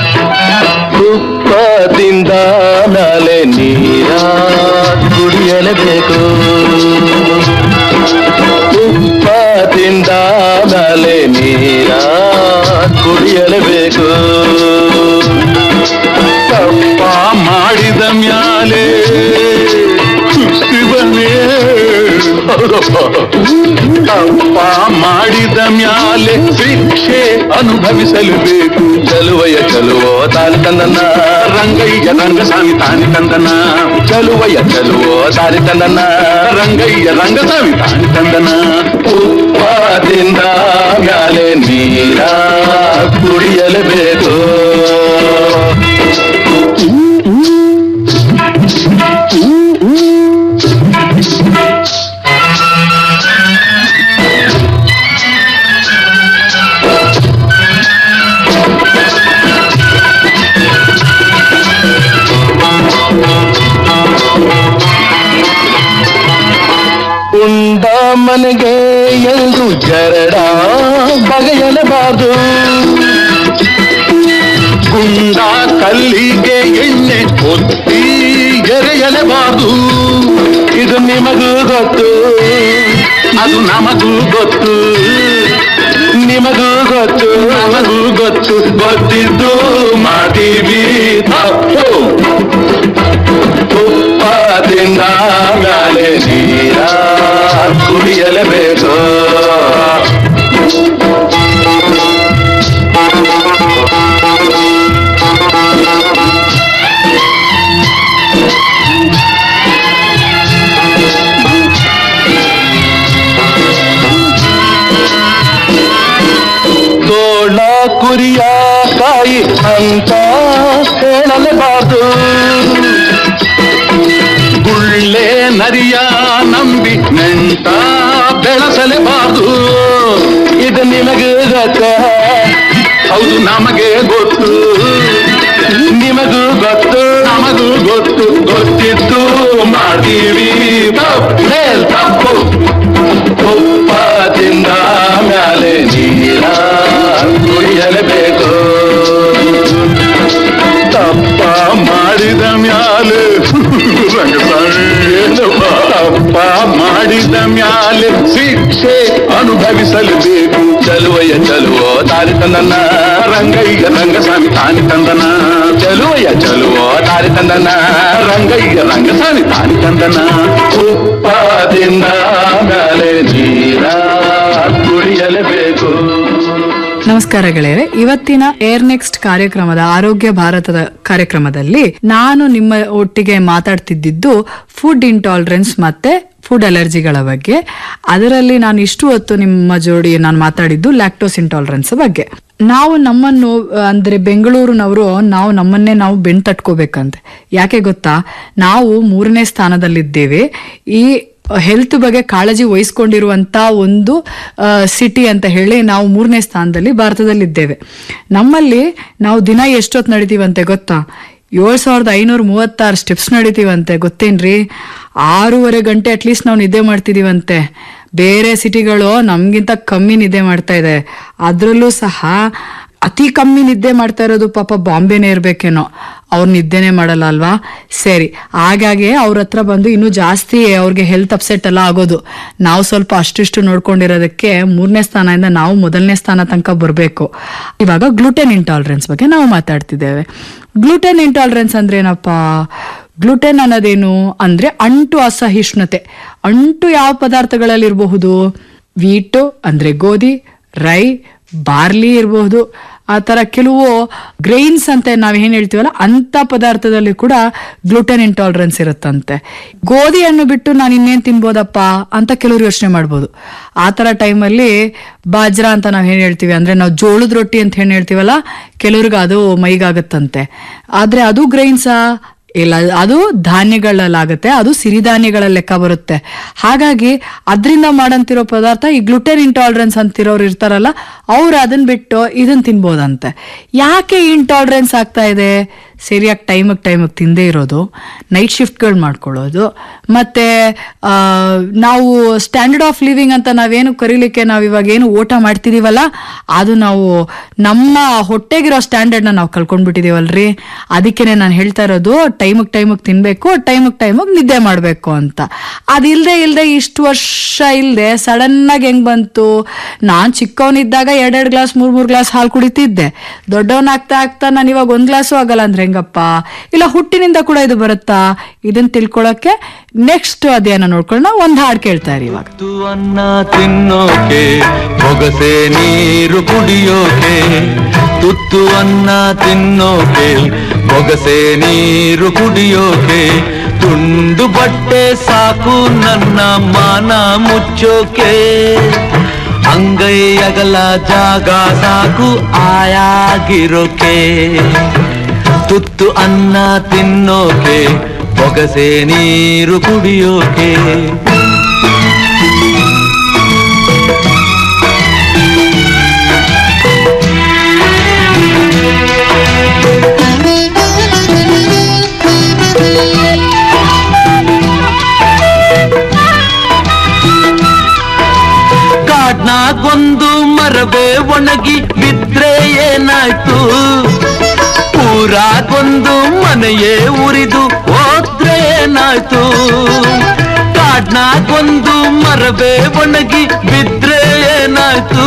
S18: ತುಪ್ಪದಿಂದ ನಾಳೆ ನೀರ ಕುಡಿಯಲೇಬೇಕು ತುಪ್ಪದಿಂದ ನಾಳೆ ನೀರ ಕುಡಿಯಲೇಬೇಕು
S15: ತಪ್ಪ ಮಾಡಿದ ಮ್ಯಾಲೆ ಸುತ್ತಿವನೇ ತಪ್ಪ ಮಾಡಿದ ಮ್ಯಾಲೆ ಶಿಕ್ಷೆ
S18: ಅನುಭವಿಸಲೇಬೇಕು ಚಲುವಯ ಚಲುವೋ ತಾಲಿ ತಂದನ ರಂಗಯ್ಯ ರಂಗಸ್ವಾಮಿ ತಾನಿ ತಂದನ ಚಲುವಯ ಚಲುವೋ ತಾಲಿ ತಂದನ ರಂಗಯ್ಯ ರಂಗಸ್ವಾಮಿ ತಾನಿ ತಂದನ ಉಪ್ಪದಿಂದ ಮ್ಯಾಲೆ ನೀರ ಕುಡಿಯಲೇಬೇಕು ಉಂಡ ಮನೆಗೆ ಎಂದು ಜರಡ ಬಗೆಯಲಬಾರದು
S15: ಗುಂಡ ಕಲ್ಲಿಗೆ ಎಣ್ಣೆ ಒತ್ತಿ ಎರೆಯಲೇಬಾರದು
S18: ಇದು ನಿಮಗೂ ಗೊತ್ತು
S15: ಅದು ನಮಗೂ ಗೊತ್ತು
S18: ನಿಮಗೂ ಗೊತ್ತು
S15: ನಮಗೂ ಗೊತ್ತು
S18: ಗೊತ್ತಿದ್ದು ಮಾಡ್ತೀವಿ ತಪ್ಪು ತುಪ್ಪದಿಂದ ಮ್ಯಾಲೆ ನೀರ
S15: ಕುಡಿಯಲೇಬೇಕು ತೋಳ ಕುರಿಯ ಕಾಯಿ ಅಂತ ಹೇಳಲೇಬಾರ್ದು ಗುಳ್ಳೆ ನರಿಯ ನಂಬಿ ನೆಂಟ ಬೆಳೆಸಲೇಬಾರ್ದು ಇದು ನಿಮಗೆ ಗೊತ್ತ ಹೌದು ನಮಗೆ ಗೊತ್ತು ನಿಮಗೂ ಗೊತ್ತು ನಮಗೂ ಗೊತ್ತು ಗೊತ್ತಿತ್ತು ಮಾಡ್ತೀವಿ ತಪ್ಪೇ ತಪ್ಪು ಉಪ್ಪದಿಂದ ಮ್ಯಾಲೆ ನೀರ ಕುಡಿಯಲೇಬೇಕು ತಪ್ಪ ಮಾಡಿದ ಮ್ಯಾಲೆ ರಂಗಸಾಯೇನವ್ವ? ತಪ್ಪ ಮಾಡಿದ ಮ್ಯಾಲೆ ಶಿಕ್ಷೆ ಅನುಭವಿಸಲೇಬೇಕು ಚಲುವಯ್ಯ ಚಲುವೋ ತಾರಿ ತಂದನ ರಂಗಯ್ಯ ರಂಗಸ್ವಾಮಿ ತಾನಿ ತಂದನ ಚಲುವಯ್ಯ ಚಲುವೋ ತಾರಿ ತಂದನ ರಂಗಯ್ಯ ರಂಗಸ್ವಾಮಿ ತಾನಿ ತಂದನ ಉಪ್ಪದಿಂದ ಮ್ಯಾಲೆ ನೀರ ಕುಡಿಯಲೇಬೇಕು
S17: ನಮಸ್ಕಾರ ಗೆಳೆಯರೆ ಇವತ್ತಿನ ಏರ್ ನೆಕ್ಸ್ಟ್ ಕಾರ್ಯಕ್ರಮದ ಆರೋಗ್ಯ ಭಾರತದ ಕಾರ್ಯಕ್ರಮದಲ್ಲಿ ನಾನು ನಿಮ್ಮ ಒಟ್ಟಿಗೆ ಮಾತಾಡ್ತಿದ್ದಿದ್ದು ಫುಡ್ ಇಂಟಾಲರೆನ್ಸ್ ಮತ್ತೆ ಫುಡ್ ಅಲರ್ಜಿಗಳ ಬಗ್ಗೆ ಅದರಲ್ಲಿ ನಾನು ಇಷ್ಟು ಹೊತ್ತು ನಿಮ್ಮ ಜೋಡಿ ನಾನು ಮಾತಾಡಿದ್ದು ಲ್ಯಾಕ್ಟೋಸ್ ಇಂಟಾಲರೆನ್ಸ್ ಬಗ್ಗೆ ನಾವು ನಮ್ಮನ್ನು ಆ, ಅಂದ್ರೆ ಬೆಂಗಳೂರಿನವರು ನಾವು ನಮ್ಮನ್ನೇ ನಾವು ಬೆಣ್ ತಟ್ಕೋಬೇಕಂತೆ ಯಾಕೆ ಗೊತ್ತಾ ನಾವು ಮೂರನೇ ಸ್ಥಾನದಲ್ಲಿದ್ದೇವೆ ಈ ಹೆಲ್ತ್ ಬಗ್ಗೆ ಕಾಳಜಿ ವಹಿಸ್ಕೊಂಡಿರುವಂತ ಒಂದು ಸಿಟಿ ಅಂತ ಹೇಳಿ ನಾವು ಮೂರನೇ ಸ್ಥಾನದಲ್ಲಿ ಭಾರತದಲ್ಲಿದ್ದೇವೆ ನಮ್ಮಲ್ಲಿ ನಾವು ದಿನ ಎಷ್ಟೊತ್ತು ನಡಿತೀವಂತೆ ಗೊತ್ತಾ ಏಳು ಸಾವಿರದ ಐನೂರ ಮೂವತ್ತಾರು ಸ್ಟೆಪ್ಸ್ ನಡಿತೀವಂತೆ ಗೊತ್ತೇನ್ರಿ ಆರೂವರೆ ಗಂಟೆ ಅಟ್ಲೀಸ್ಟ್ ನಾವು ನಿದ್ದೆ ಮಾಡ್ತಿದೀವಂತೆ ಬೇರೆ ಸಿಟಿಗಳು ನಮ್ಗಿಂತ ಕಮ್ಮಿ ನಿದ್ದೆ ಮಾಡ್ತಾ ಇದೆ ಅದರಲ್ಲೂ ಸಹ ಅತಿ ಕಮ್ಮಿ ನಿದ್ದೆ ಮಾಡ್ತಾ ಇರೋದು ಪಾಪ ಬಾಂಬೆನೇ ಇರ್ಬೇಕೇನೋ ಅವ್ರು ನಿದ್ದೆನೆ ಮಾಡಲ್ಲ ಅಲ್ವಾ ಸರಿ ಹಾಗಾಗಿ ಅವ್ರ ಹತ್ರ ಬಂದು ಇನ್ನೂ ಜಾಸ್ತಿ ಅವ್ರಿಗೆ ಹೆಲ್ತ್ ಅಪ್ಸೆಟ್ ಎಲ್ಲ ಆಗೋದು ನಾವು ಸ್ವಲ್ಪ ಅಷ್ಟಿಷ್ಟು ನೋಡ್ಕೊಂಡಿರೋದಕ್ಕೆ ಮೂರನೇ ಸ್ಥಾನದಿಂದ ನಾವು ಮೊದಲನೇ ಸ್ಥಾನ ತನಕ ಬರಬೇಕು ಇವಾಗ ಗ್ಲೂಟೆನ್ ಇಂಟಾಲರೆನ್ಸ್ ಬಗ್ಗೆ ನಾವು ಮಾತಾಡ್ತಿದ್ದೇವೆ ಗ್ಲೂಟೆನ್ ಇಂಟಾಲರೆನ್ಸ್ ಅಂದ್ರೆ ಏನಪ್ಪಾ ಗ್ಲುಟೆನ್ ಅನ್ನೋದೇನು ಅಂದ್ರೆ ಅಂಟು ಅಸಹಿಷ್ಣುತೆ ಅಂಟು ಯಾವ ಪದಾರ್ಥಗಳಲ್ಲಿ ಇರಬಹುದು ವೀಟು ಅಂದ್ರೆ ಗೋಧಿ ರೈ ಬಾರ್ಲಿ ಇರಬಹುದು ಆ ತರ ಕೆಲವು ಗ್ರೈನ್ಸ್ ಅಂತ ನಾವ್ ಏನ್ ಹೇಳ್ತೀವಲ್ಲ ಅಂತ ಪದಾರ್ಥದಲ್ಲಿ ಕೂಡ ಗ್ಲುಟೆನ್ ಇಂಟಾಲರೆನ್ಸ್ ಇರುತ್ತಂತೆ ಗೋಧಿಯನ್ನು ಬಿಟ್ಟು ನಾನು ಇನ್ನೇನ್ ತಿನ್ಬೋದಪ್ಪ ಅಂತ ಕೆಲವರು ಯೋಚನೆ ಮಾಡ್ಬೋದು ಆ ತರ ಟೈಮಲ್ಲಿ ಬಾಜ್ರಾ ಅಂತ ನಾವ್ ಏನ್ ಹೇಳ್ತೀವಿ ಅಂದ್ರೆ ನಾವು ಜೋಳದ ರೊಟ್ಟಿ ಅಂತ ಏನ್ ಹೇಳ್ತೀವಲ್ಲ ಕೆಲವ್ರಿಗೆ ಅದು ಮೈಗಾಗತ್ತಂತೆ ಆದ್ರೆ ಅದು ಗ್ರೈನ್ಸಾ ಇಲ್ಲ ಅದು ಧಾನ್ಯಗಳಲ್ಲಾಗುತ್ತೆ ಅದು ಸಿರಿಧಾನ್ಯಗಳ ಲೆಕ್ಕ ಬರುತ್ತೆ ಹಾಗಾಗಿ ಅದರಿಂದ ಮಾಡಂತಿರೋ ಪದಾರ್ಥ ಈ ಗ್ಲುಟೆನ್ ಇಂಟಾಲರೆನ್ಸ್ ಅಂತಿರೋರು ಇರ್ತಾರಲ್ಲ ಅವ್ರು ಅದನ್ನ ಬಿಟ್ಟು ಇದನ್ನ ತಿನ್ಬೋದಂತೆ ಯಾಕೆ ಇಂಟಾಲರೆನ್ಸ್ ಆಗ್ತಾ ಇದೆ ಸರಿಯಾಗಿ ಟೈಮಿಗೆ ಟೈಮಿಗೆ ತಿಂದೇ ಇರೋದು ನೈಟ್ ಶಿಫ್ಟ್ಗಳು ಮಾಡ್ಕೊಳ್ಳೋದು ಮತ್ತೆ ಆ, ನಾವು ಸ್ಟ್ಯಾಂಡರ್ಡ್ ಆಫ್ ಲಿವಿಂಗ್ ಅಂತ ನಾವೇನು ಕರೀಲಿಕ್ಕೆ ನಾವು ಇವಾಗ ಏನು ಊಟ ಮಾಡ್ತಿದೀವಲ್ಲ ಅದು ನಾವು ನಮ್ಮ ಹೊಟ್ಟೆಗಿರೋ ಸ್ಟ್ಯಾಂಡರ್ಡ್ನ ನಾವು ಕಳ್ಕೊಂಡ್ಬಿಟ್ಟಿದೀವಲ್ರಿ ಅದಕ್ಕೇನೆ ನಾನು ಹೇಳ್ತಾ ಇರೋದು ಟೈಮಿಗೆ ಟೈಮಿಗೆ ತಿನ್ಬೇಕು ಟೈಮಿಗೆ ಟೈಮಿಗೆ ನಿದ್ದೆ ಮಾಡಬೇಕು ಅಂತ ಅದಿಲ್ಲದೆ ಇಲ್ಲದೆ ಇಷ್ಟು ವರ್ಷ ಇಲ್ಲದೆ ಸಡನ್ನಾಗಿ ಹೆಂಗ್ ಬಂತು ನಾನು ಚಿಕ್ಕವನಿದ್ದಾಗ ಎರಡೆರಡು ಗ್ಲಾಸ್ ಮೂರ್ ಮೂರ್ ಗ್ಲಾಸ್ ಹಾಲು ಕುಡಿತಿದ್ದೆ ದೊಡ್ಡವನಾಗ್ತಾ ಆಗ್ತಾ ನಾನು ಇವಾಗ ಒಂದ್ ಗ್ಲಾಸು ಆಗಲ್ಲ ಅಂದ್ರೆ ಹೆಂಗಪ್ಪ ಇಲ್ಲ ಹುಟ್ಟಿನಿಂದ ಕೂಡ ಇದು ಬರುತ್ತಾ ಇದನ್ನ ತಿಳ್ಕೊಳಕ್ಕೆ ನೆಕ್ಸ್ಟ್ ಅಧ್ಯಯನ ನೋಡ್ಕೊಂಡು ನಾವು ಒಂದ್ ಹಾಡು ಕೇಳ್ತಾ ಇರಿ ಇವಾಗ
S13: ಅನ್ನ ತಿನ್ನೋಕೆ ಬೊಗಸೆ ನೀರು ಕುಡಿಯೋಕೆ ತುತ್ತು ಅನ್ನ ತಿನ್ನೋಕೆ ಬೊಗಸೆ ನೀರು ಕುಡಿಯೋಕೆ ತುಂಡು ಬಟ್ಟೆ ಸಾಕು ನನ್ನ ಮಾನ ಮುಚ್ಚೋಕೆ ಅಂಗೈ ಅಗಲ ಜಾಗ ಸಾಕು ಆಯಾಗಿರೋಕೆ ತುತ್ತು ಅನ್ನ ತಿನ್ನೋಕೆ ಬೊಗಸೆ ನೀರು ಕುಡಿಯೋಕೆ ಕಾಡ್ನಾಗೊಂದು ಮರವೇ ಒಣಗಿ ಬಿದ್ರೆ ಏನಾಯ್ತು ಊರಾಗೊಂದು ಮನೆಯೇ ಉರಿದು ಹೋದ್ರೆ ಏನಾಯ್ತು ಕಾಡ್ನಾಗೊಂದು ಮರವೇ ಒಣಗಿ ಬಿದ್ರೆ ಏನಾಯ್ತು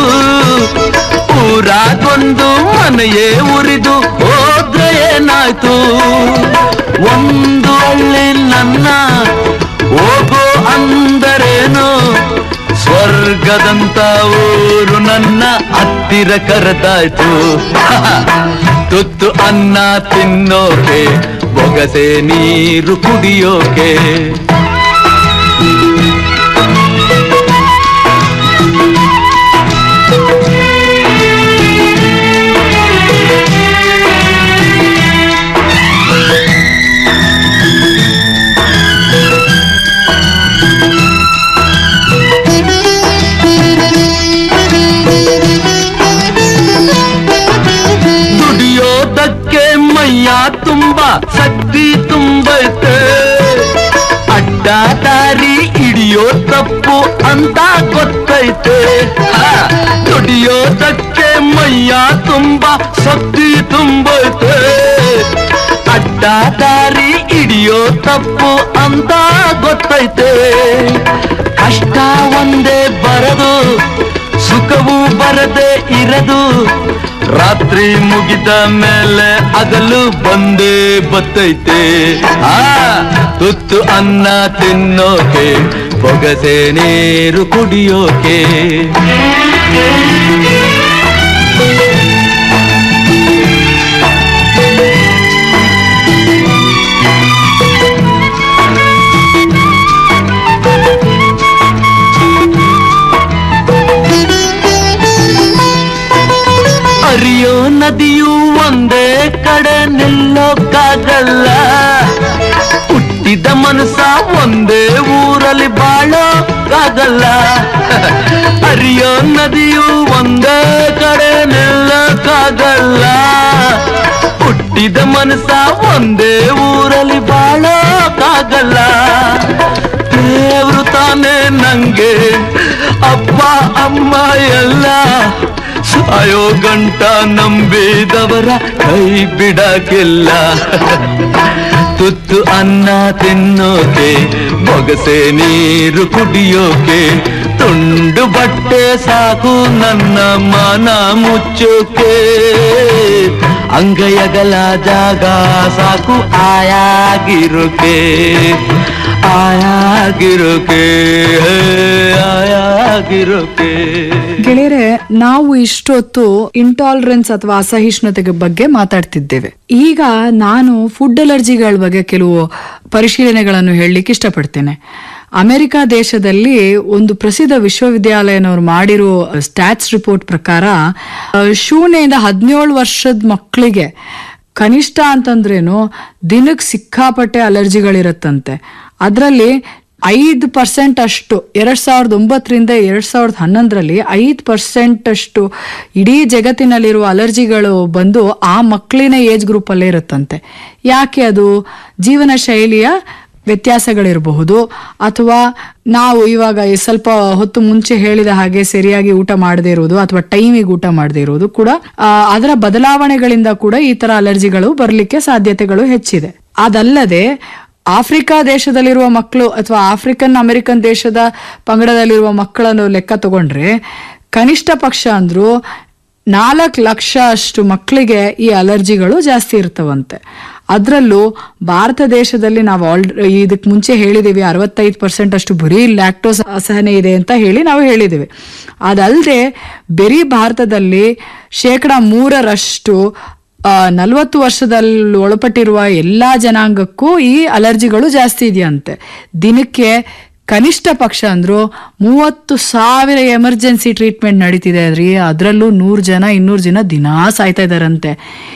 S13: ಊರಾಗೊಂದು ಮನೆಯೇ ಉರಿದು ಹೋದ್ರೆ ಏನಾಯ್ತು ಒಂದು ಹಳ್ಳಿ ನನ್ನ ಹೋಗೋ ಅಂದರೇನು ಸ್ವರ್ಗದಂತ ಊರು ನನ್ನ ಹತ್ತಿರ ಕರೆದಾಯ್ತು ತುತ್ತು ಅನ್ನ ತಿನ್ನೋಕೆ ಬೊಗಸೆ ನೀರು ಕುಡಿಯೋಕೆ ದುಡಿಯೋದಕ್ಕೆ ಮೈಯ ತುಂಬ ಶಕ್ತಿ ತುಂಬೈತೆ ಅಡ್ಡ ದಾರಿ ಹಿಡಿಯೋ ತಪ್ಪು ಅಂತ ಗೊತ್ತೈತೆ ಹಾ, ದುಡಿಯೋದಕ್ಕೆ ಮೈಯ ತುಂಬ ಶಕ್ತಿ ತುಂಬೈತೆ ಅಡ್ಡ ದಾರಿ ಹಿಡಿಯೋ ತಪ್ಪು ಅಂತ ಗೊತ್ತೈತೆ ಕಷ್ಟ ಒಂದೇ ಬರದು ಸುಖವು ಬರದೆ ಇರದು ರಾತ್ರಿ ಮುಗಿದ ಮೇಲೆ ಹಗಲು ಬಂದೇ ಬತ್ತೈತೆ ಆ ತುತ್ತು ಅನ್ನ ತಿನ್ನೋಕೆ ಬೊಗಸೆ ನೀರು ಕುಡಿಯೋಕೆ ಹರಿಯೋ ನದಿಯು ಒಂದೇ ಕಡೆ ನಿಲ್ಲೋಕ್ಕಾಗಲ್ಲ ಹುಟ್ಟಿದ ಮನಸ್ಸ ಒಂದೇ ಊರಲ್ಲಿ ಬಾಳೋಕ್ಕಾಗಲ್ಲ ಹರಿಯೋ ನದಿಯು ಒಂದೇ ಕಡೆ ನಿಲ್ಲೋಕ್ಕಾಗಲ್ಲ ಹುಟ್ಟಿದ ಮನಸ್ಸ ಒಂದೇ ಊರಲ್ಲಿ ಬಾಳೋಕ್ಕಾಗಲ್ಲ ದೇವ್ರು ತಾನೇ ನಂಗೆ ಅಪ್ಪ ಅಮ್ಮ ಎಲ್ಲ ಸಾಯೋ ಗಂಟ ನಂಬಿದವರ ಕೈ ಬಿಡಕ್ಕಿಲ್ಲ ತುತ್ತು ಅನ್ನ ತಿನ್ನೋಕೆ ಬೊಗಸೆ ನೀರು ಕುಡಿಯೋಕೆ ತುಂಡು ಬಟ್ಟೆ ಸಾಕು ನನ್ನ ಮನ ಮುಚ್ಚೋಕೆ ಅಂಗೈಯಗಲ ಜಾಗ ಸಾಕು ಆಯಾಗಿರೋಕೆ ಆಯಾಗಿರೋಕೆ ಆಯಾಗಿರೋಕೆ
S17: ಗೆಳೆಯರೆ ನಾವು ಇಷ್ಟೊತ್ತು ಇಂಟಾಲರೆನ್ಸ್ ಅಥವಾ ಅಸಹಿಷ್ಣುತೆಗೆ ಬಗ್ಗೆ ಮಾತಾಡ್ತಿದ್ದೇವೆ ಈಗ ನಾನು ಫುಡ್ ಅಲರ್ಜಿಗಳ ಬಗ್ಗೆ ಕೆಲವು ಪರಿಶೀಲನೆಗಳನ್ನು ಹೇಳಲಿಕ್ಕೆ ಇಷ್ಟಪಡ್ತೇನೆ ಅಮೆರಿಕ ದೇಶದಲ್ಲಿ ಒಂದು ಪ್ರಸಿದ್ಧ ವಿಶ್ವವಿದ್ಯಾಲಯನವರು ಮಾಡಿರೋ ಸ್ಟ್ಯಾಟ್ಸ್ ರಿಪೋರ್ಟ್ ಪ್ರಕಾರ ಆ, ಶೂನ್ಯದಿಂದ ಹದಿನೇಳು ವರ್ಷದ ಮಕ್ಕಳಿಗೆ ಕನಿಷ್ಠ ಅಂತಂದ್ರೇನು ದಿನಕ್ಕೆ ಸಿಕ್ಕಾಪಟ್ಟೆ ಅಲರ್ಜಿಗಳಿರುತ್ತಂತೆ ಅದರಲ್ಲಿ ಐದು ಪರ್ಸೆಂಟ್ ಅಷ್ಟು ಎರಡ್ ಸಾವಿರದ ಒಂಬತ್ತರಿಂದ ಎರಡ್ ಸಾವಿರದ ಹನ್ನೊಂದರಲ್ಲಿ ಐದು ಪರ್ಸೆಂಟ್ ಅಷ್ಟು ಇಡೀ ಜಗತ್ತಿನಲ್ಲಿರುವ ಅಲರ್ಜಿಗಳು ಬಂದು ಆ ಮಕ್ಕಳಿನ ಏಜ್ ಗ್ರೂಪಲ್ಲೇ ಇರುತ್ತಂತೆ ಯಾಕೆ ಅದು ಜೀವನ ಶೈಲಿಯ ವ್ಯತ್ಯಾಸಗಳಿರಬಹುದು ಅಥವಾ ನಾವು ಇವಾಗ ಈ ಸ್ವಲ್ಪ ಹೊತ್ತು ಮುಂಚೆ ಹೇಳಿದ ಹಾಗೆ ಸರಿಯಾಗಿ ಊಟ ಮಾಡದೇ ಇರುವುದು ಅಥವಾ ಟೈಮಿಗೆ ಊಟ ಮಾಡದೇ ಇರುವುದು ಕೂಡ ಆ, ಅದರ ಬದಲಾವಣೆಗಳಿಂದ ಕೂಡ ಈ ತರ ಅಲರ್ಜಿಗಳು ಬರಲಿಕ್ಕೆ ಸಾಧ್ಯತೆಗಳು ಹೆಚ್ಚಿದೆ ಅದಲ್ಲದೆ ಆಫ್ರಿಕಾ ದೇಶದಲ್ಲಿರುವ ಮಕ್ಕಳು ಅಥವಾ ಆಫ್ರಿಕನ್ ಅಮೆರಿಕನ್ ದೇಶದ ಪಂಗಡದಲ್ಲಿರುವ ಮಕ್ಕಳನ್ನು ಲೆಕ್ಕ ತಗೊಂಡ್ರೆ ಕನಿಷ್ಠ ಪಕ್ಷ ಅಂದ್ರು ನಾಲ್ಕು ಲಕ್ಷ ಅಷ್ಟು ಮಕ್ಕಳಿಗೆ ಈ ಅಲರ್ಜಿಗಳು ಜಾಸ್ತಿ ಇರ್ತವಂತೆ ಅದರಲ್ಲೂ ಭಾರತ ದೇಶದಲ್ಲಿ ನಾವು ಆಲ್ ಇದಕ್ಕೆ ಮುಂಚೆ ಹೇಳಿದ್ದೀವಿ ಅರವತ್ತೈದು ಪರ್ಸೆಂಟ್ ಅಷ್ಟು ಬರೀ ಲ್ಯಾಕ್ಟೋಸ್ ಅಸಹನೆ ಇದೆ ಅಂತ ಹೇಳಿ ನಾವು ಹೇಳಿದ್ದೀವಿ ಅದಲ್ಲದೆ ಬರೀ ಭಾರತದಲ್ಲಿ ಶೇಕಡ ಮೂರರಷ್ಟು ನಲವತ್ತು ವರ್ಷದಲ್ಲಿ ಒಳಪಟ್ಟಿರುವ ಎಲ್ಲಾ ಜನಾಂಗಕ್ಕೂ ಈ ಅಲರ್ಜಿಗಳು ಜಾಸ್ತಿ ಇದೆಯಂತೆ ದಿನಕ್ಕೆ ಕನಿಷ್ಠ ಪಕ್ಷ ಅಂದ್ರು ಮೂವತ್ತು ಸಾವಿರ ಎಮರ್ಜೆನ್ಸಿ ಟ್ರೀಟ್ಮೆಂಟ್ ನಡೀತಿದೆ ರೀ ಅದರಲ್ಲೂ ನೂರು ಜನ ಇನ್ನೂರು ಜನ ದಿನಾ ಸಾಯ್ತಾ ಇದಾರಂತೆ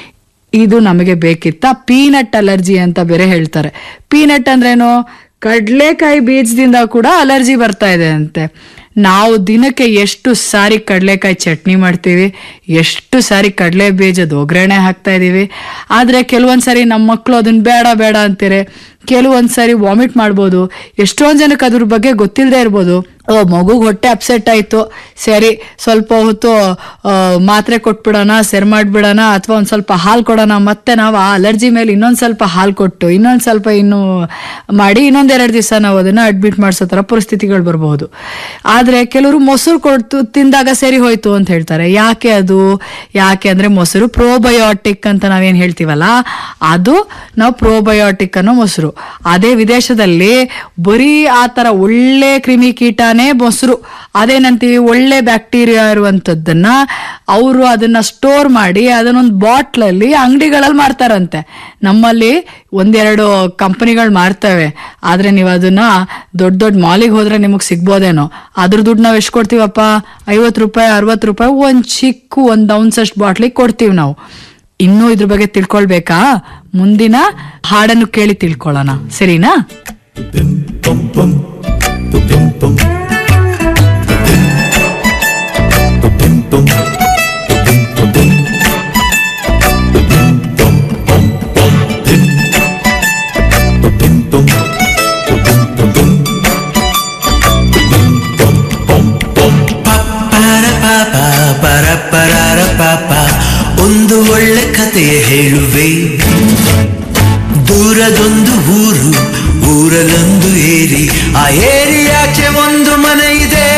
S17: ಇದು ನಮಗೆ ಬೇಕಿತ್ತ ಪೀನಟ್ ಅಲರ್ಜಿ ಅಂತ ಬೇರೆ ಹೇಳ್ತಾರೆ ಪೀನಟ್ ಅಂದ್ರೇನು ಕಡ್ಲೆಕಾಯಿ ಬೀಜದಿಂದ ಕೂಡ ಅಲರ್ಜಿ ಬರ್ತಾ ಇದೆ ಅಂತೆ ನಾವು ದಿನಕ್ಕೆ ಎಷ್ಟು ಸಾರಿ ಕಡಲೆಕಾಯಿ ಚಟ್ನಿ ಮಾಡ್ತೀವಿ ಎಷ್ಟು ಸಾರಿ ಕಡಲೆ ಬೀಜದ ಒಗ್ಗರಣೆ ಹಾಕ್ತಾ ಇದೀವಿ ಆದ್ರೆ ಕೆಲವೊಂದ್ ಸಾರಿ ನಮ್ಮ ಮಕ್ಕಳು ಅದನ್ನ ಬೇಡ ಬೇಡ ಅಂತಾರೆ ಕೆಲವೊಂದ್ ಸಾರಿ ವಾಮಿಟ್ ಮಾಡ್ಬೋದು ಎಷ್ಟೊಂದ್ ಜನಕ್ಕೆ ಅದ್ರ ಬಗ್ಗೆ ಗೊತ್ತಿಲ್ಲದೆ ಇರ್ಬೋದು ಓ ಮಗುಗ್ ಹೊಟ್ಟೆ ಅಪ್ಸೆಟ್ ಆಯ್ತು ಸರಿ ಸ್ವಲ್ಪ ಹೊತ್ತು ಆ, ಮಾತ್ರೆ ಕೊಟ್ಬಿಡೋಣ ಸೆರ್ ಮಾಡ್ಬಿಡೋಣ ಅಥವಾ ಒಂದ್ ಸ್ವಲ್ಪ ಹಾಲು ಕೊಡೋಣ ಮತ್ತೆ ನಾವು ಆ ಅಲರ್ಜಿ ಮೇಲೆ ಇನ್ನೊಂದ್ ಸ್ವಲ್ಪ ಹಾಲು ಕೊಟ್ಟು ಇನ್ನೊಂದ್ ಸ್ವಲ್ಪ ಇನ್ನು ಮಾಡಿ ಇನ್ನೊಂದೆರಡು ದಿವಸ ನಾವು ಅದನ್ನ ಅಡ್ಮಿಟ್ ಮಾಡಿಸೋ ತರ ಪರಿಸ್ಥಿತಿಗಳು ಬರಬಹುದು ಆದ್ರೆ ಕೆಲವರು ಮೊಸರು ಕೊಟ್ಟು ತಿಂದಾಗ ಸರಿ ಹೋಯ್ತು ಅಂತ ಹೇಳ್ತಾರೆ ಯಾಕೆ ಅದು ಯಾಕೆ ಅಂದ್ರೆ ಮೊಸರು ಪ್ರೋಬಯೋಟಿಕ್ ಅಂತ ನಾವೇನ್ ಹೇಳ್ತೀವಲ್ಲ ಅದು ನಾವು ಪ್ರೋಬಯೋಟಿಕ್ ಅನ್ನೋ ಮೊಸರು ಅದೇ ವಿದೇಶದಲ್ಲಿ ಬರೀ ಆ ತರ ಒಳ್ಳೆ ಕ್ರಿಮಿ ಕೀಟಾನೇ ಅಂತಾನೆ ಮೊಸರು ಅದೇನಂತೀವಿ ಒಳ್ಳೆ ಬ್ಯಾಕ್ಟೀರಿಯಾ ಇರುವಂತದ್ದನ್ನ ಅವರು ಅದನ್ನ ಸ್ಟೋರ್ ಮಾಡಿ ಅದನ್ನೊಂದು ಬಾಟ್ಲಲ್ಲಿ ಅಂಗಡಿಗಳಲ್ಲಿ ಮಾರ್ತಾರಂತೆ ನಮ್ಮಲ್ಲಿ ಒಂದೆರಡು ಕಂಪನಿಗಳು ಮಾರ್ತವೆ ಆದ್ರೆ ನೀವು ಅದನ್ನ ದೊಡ್ಡ ದೊಡ್ಡ ಮಾಲಿಗೆ ಹೋದ್ರೆ ನಿಮಗೆ ಸಿಗ್ಬೋದೇನೋ ಅದ್ರ ದುಡ್ಡು ನಾವು ಎಷ್ಟು ಕೊಡ್ತೀವಪ್ಪ ಐವತ್ತು ರೂಪಾಯಿ ಅರವತ್ತು ರೂಪಾಯಿ ಒಂದ್ ಚಿಕ್ಕ ಒಂದ್ ಔನ್ಸ್ ಅಷ್ಟು ಬಾಟ್ಲಿಗೆ ಕೊಡ್ತೀವಿ ನಾವು ಇನ್ನೂ ಇದ್ರ ಬಗ್ಗೆ ತಿಳ್ಕೊಳ್ಬೇಕಾ ಮುಂದಿನ ಹಾಡನ್ನು ಕೇಳಿ ತಿಳ್ಕೊಳ್ಳೋಣ ಸರಿನಾ
S19: ಪರ ಪರಾರ ಪಾಪ ಒಂದು ಒಳ್ಳೆ ಕಥೆಯ ಹೇಳುವೆ ದೂರದೊಂದು ಊರು ಊರಲ್ಲೊಂದು ಏರಿ ಆ ಏರಿಯಾಚೆ ಒಂದು ಮನೆ ಇದೆ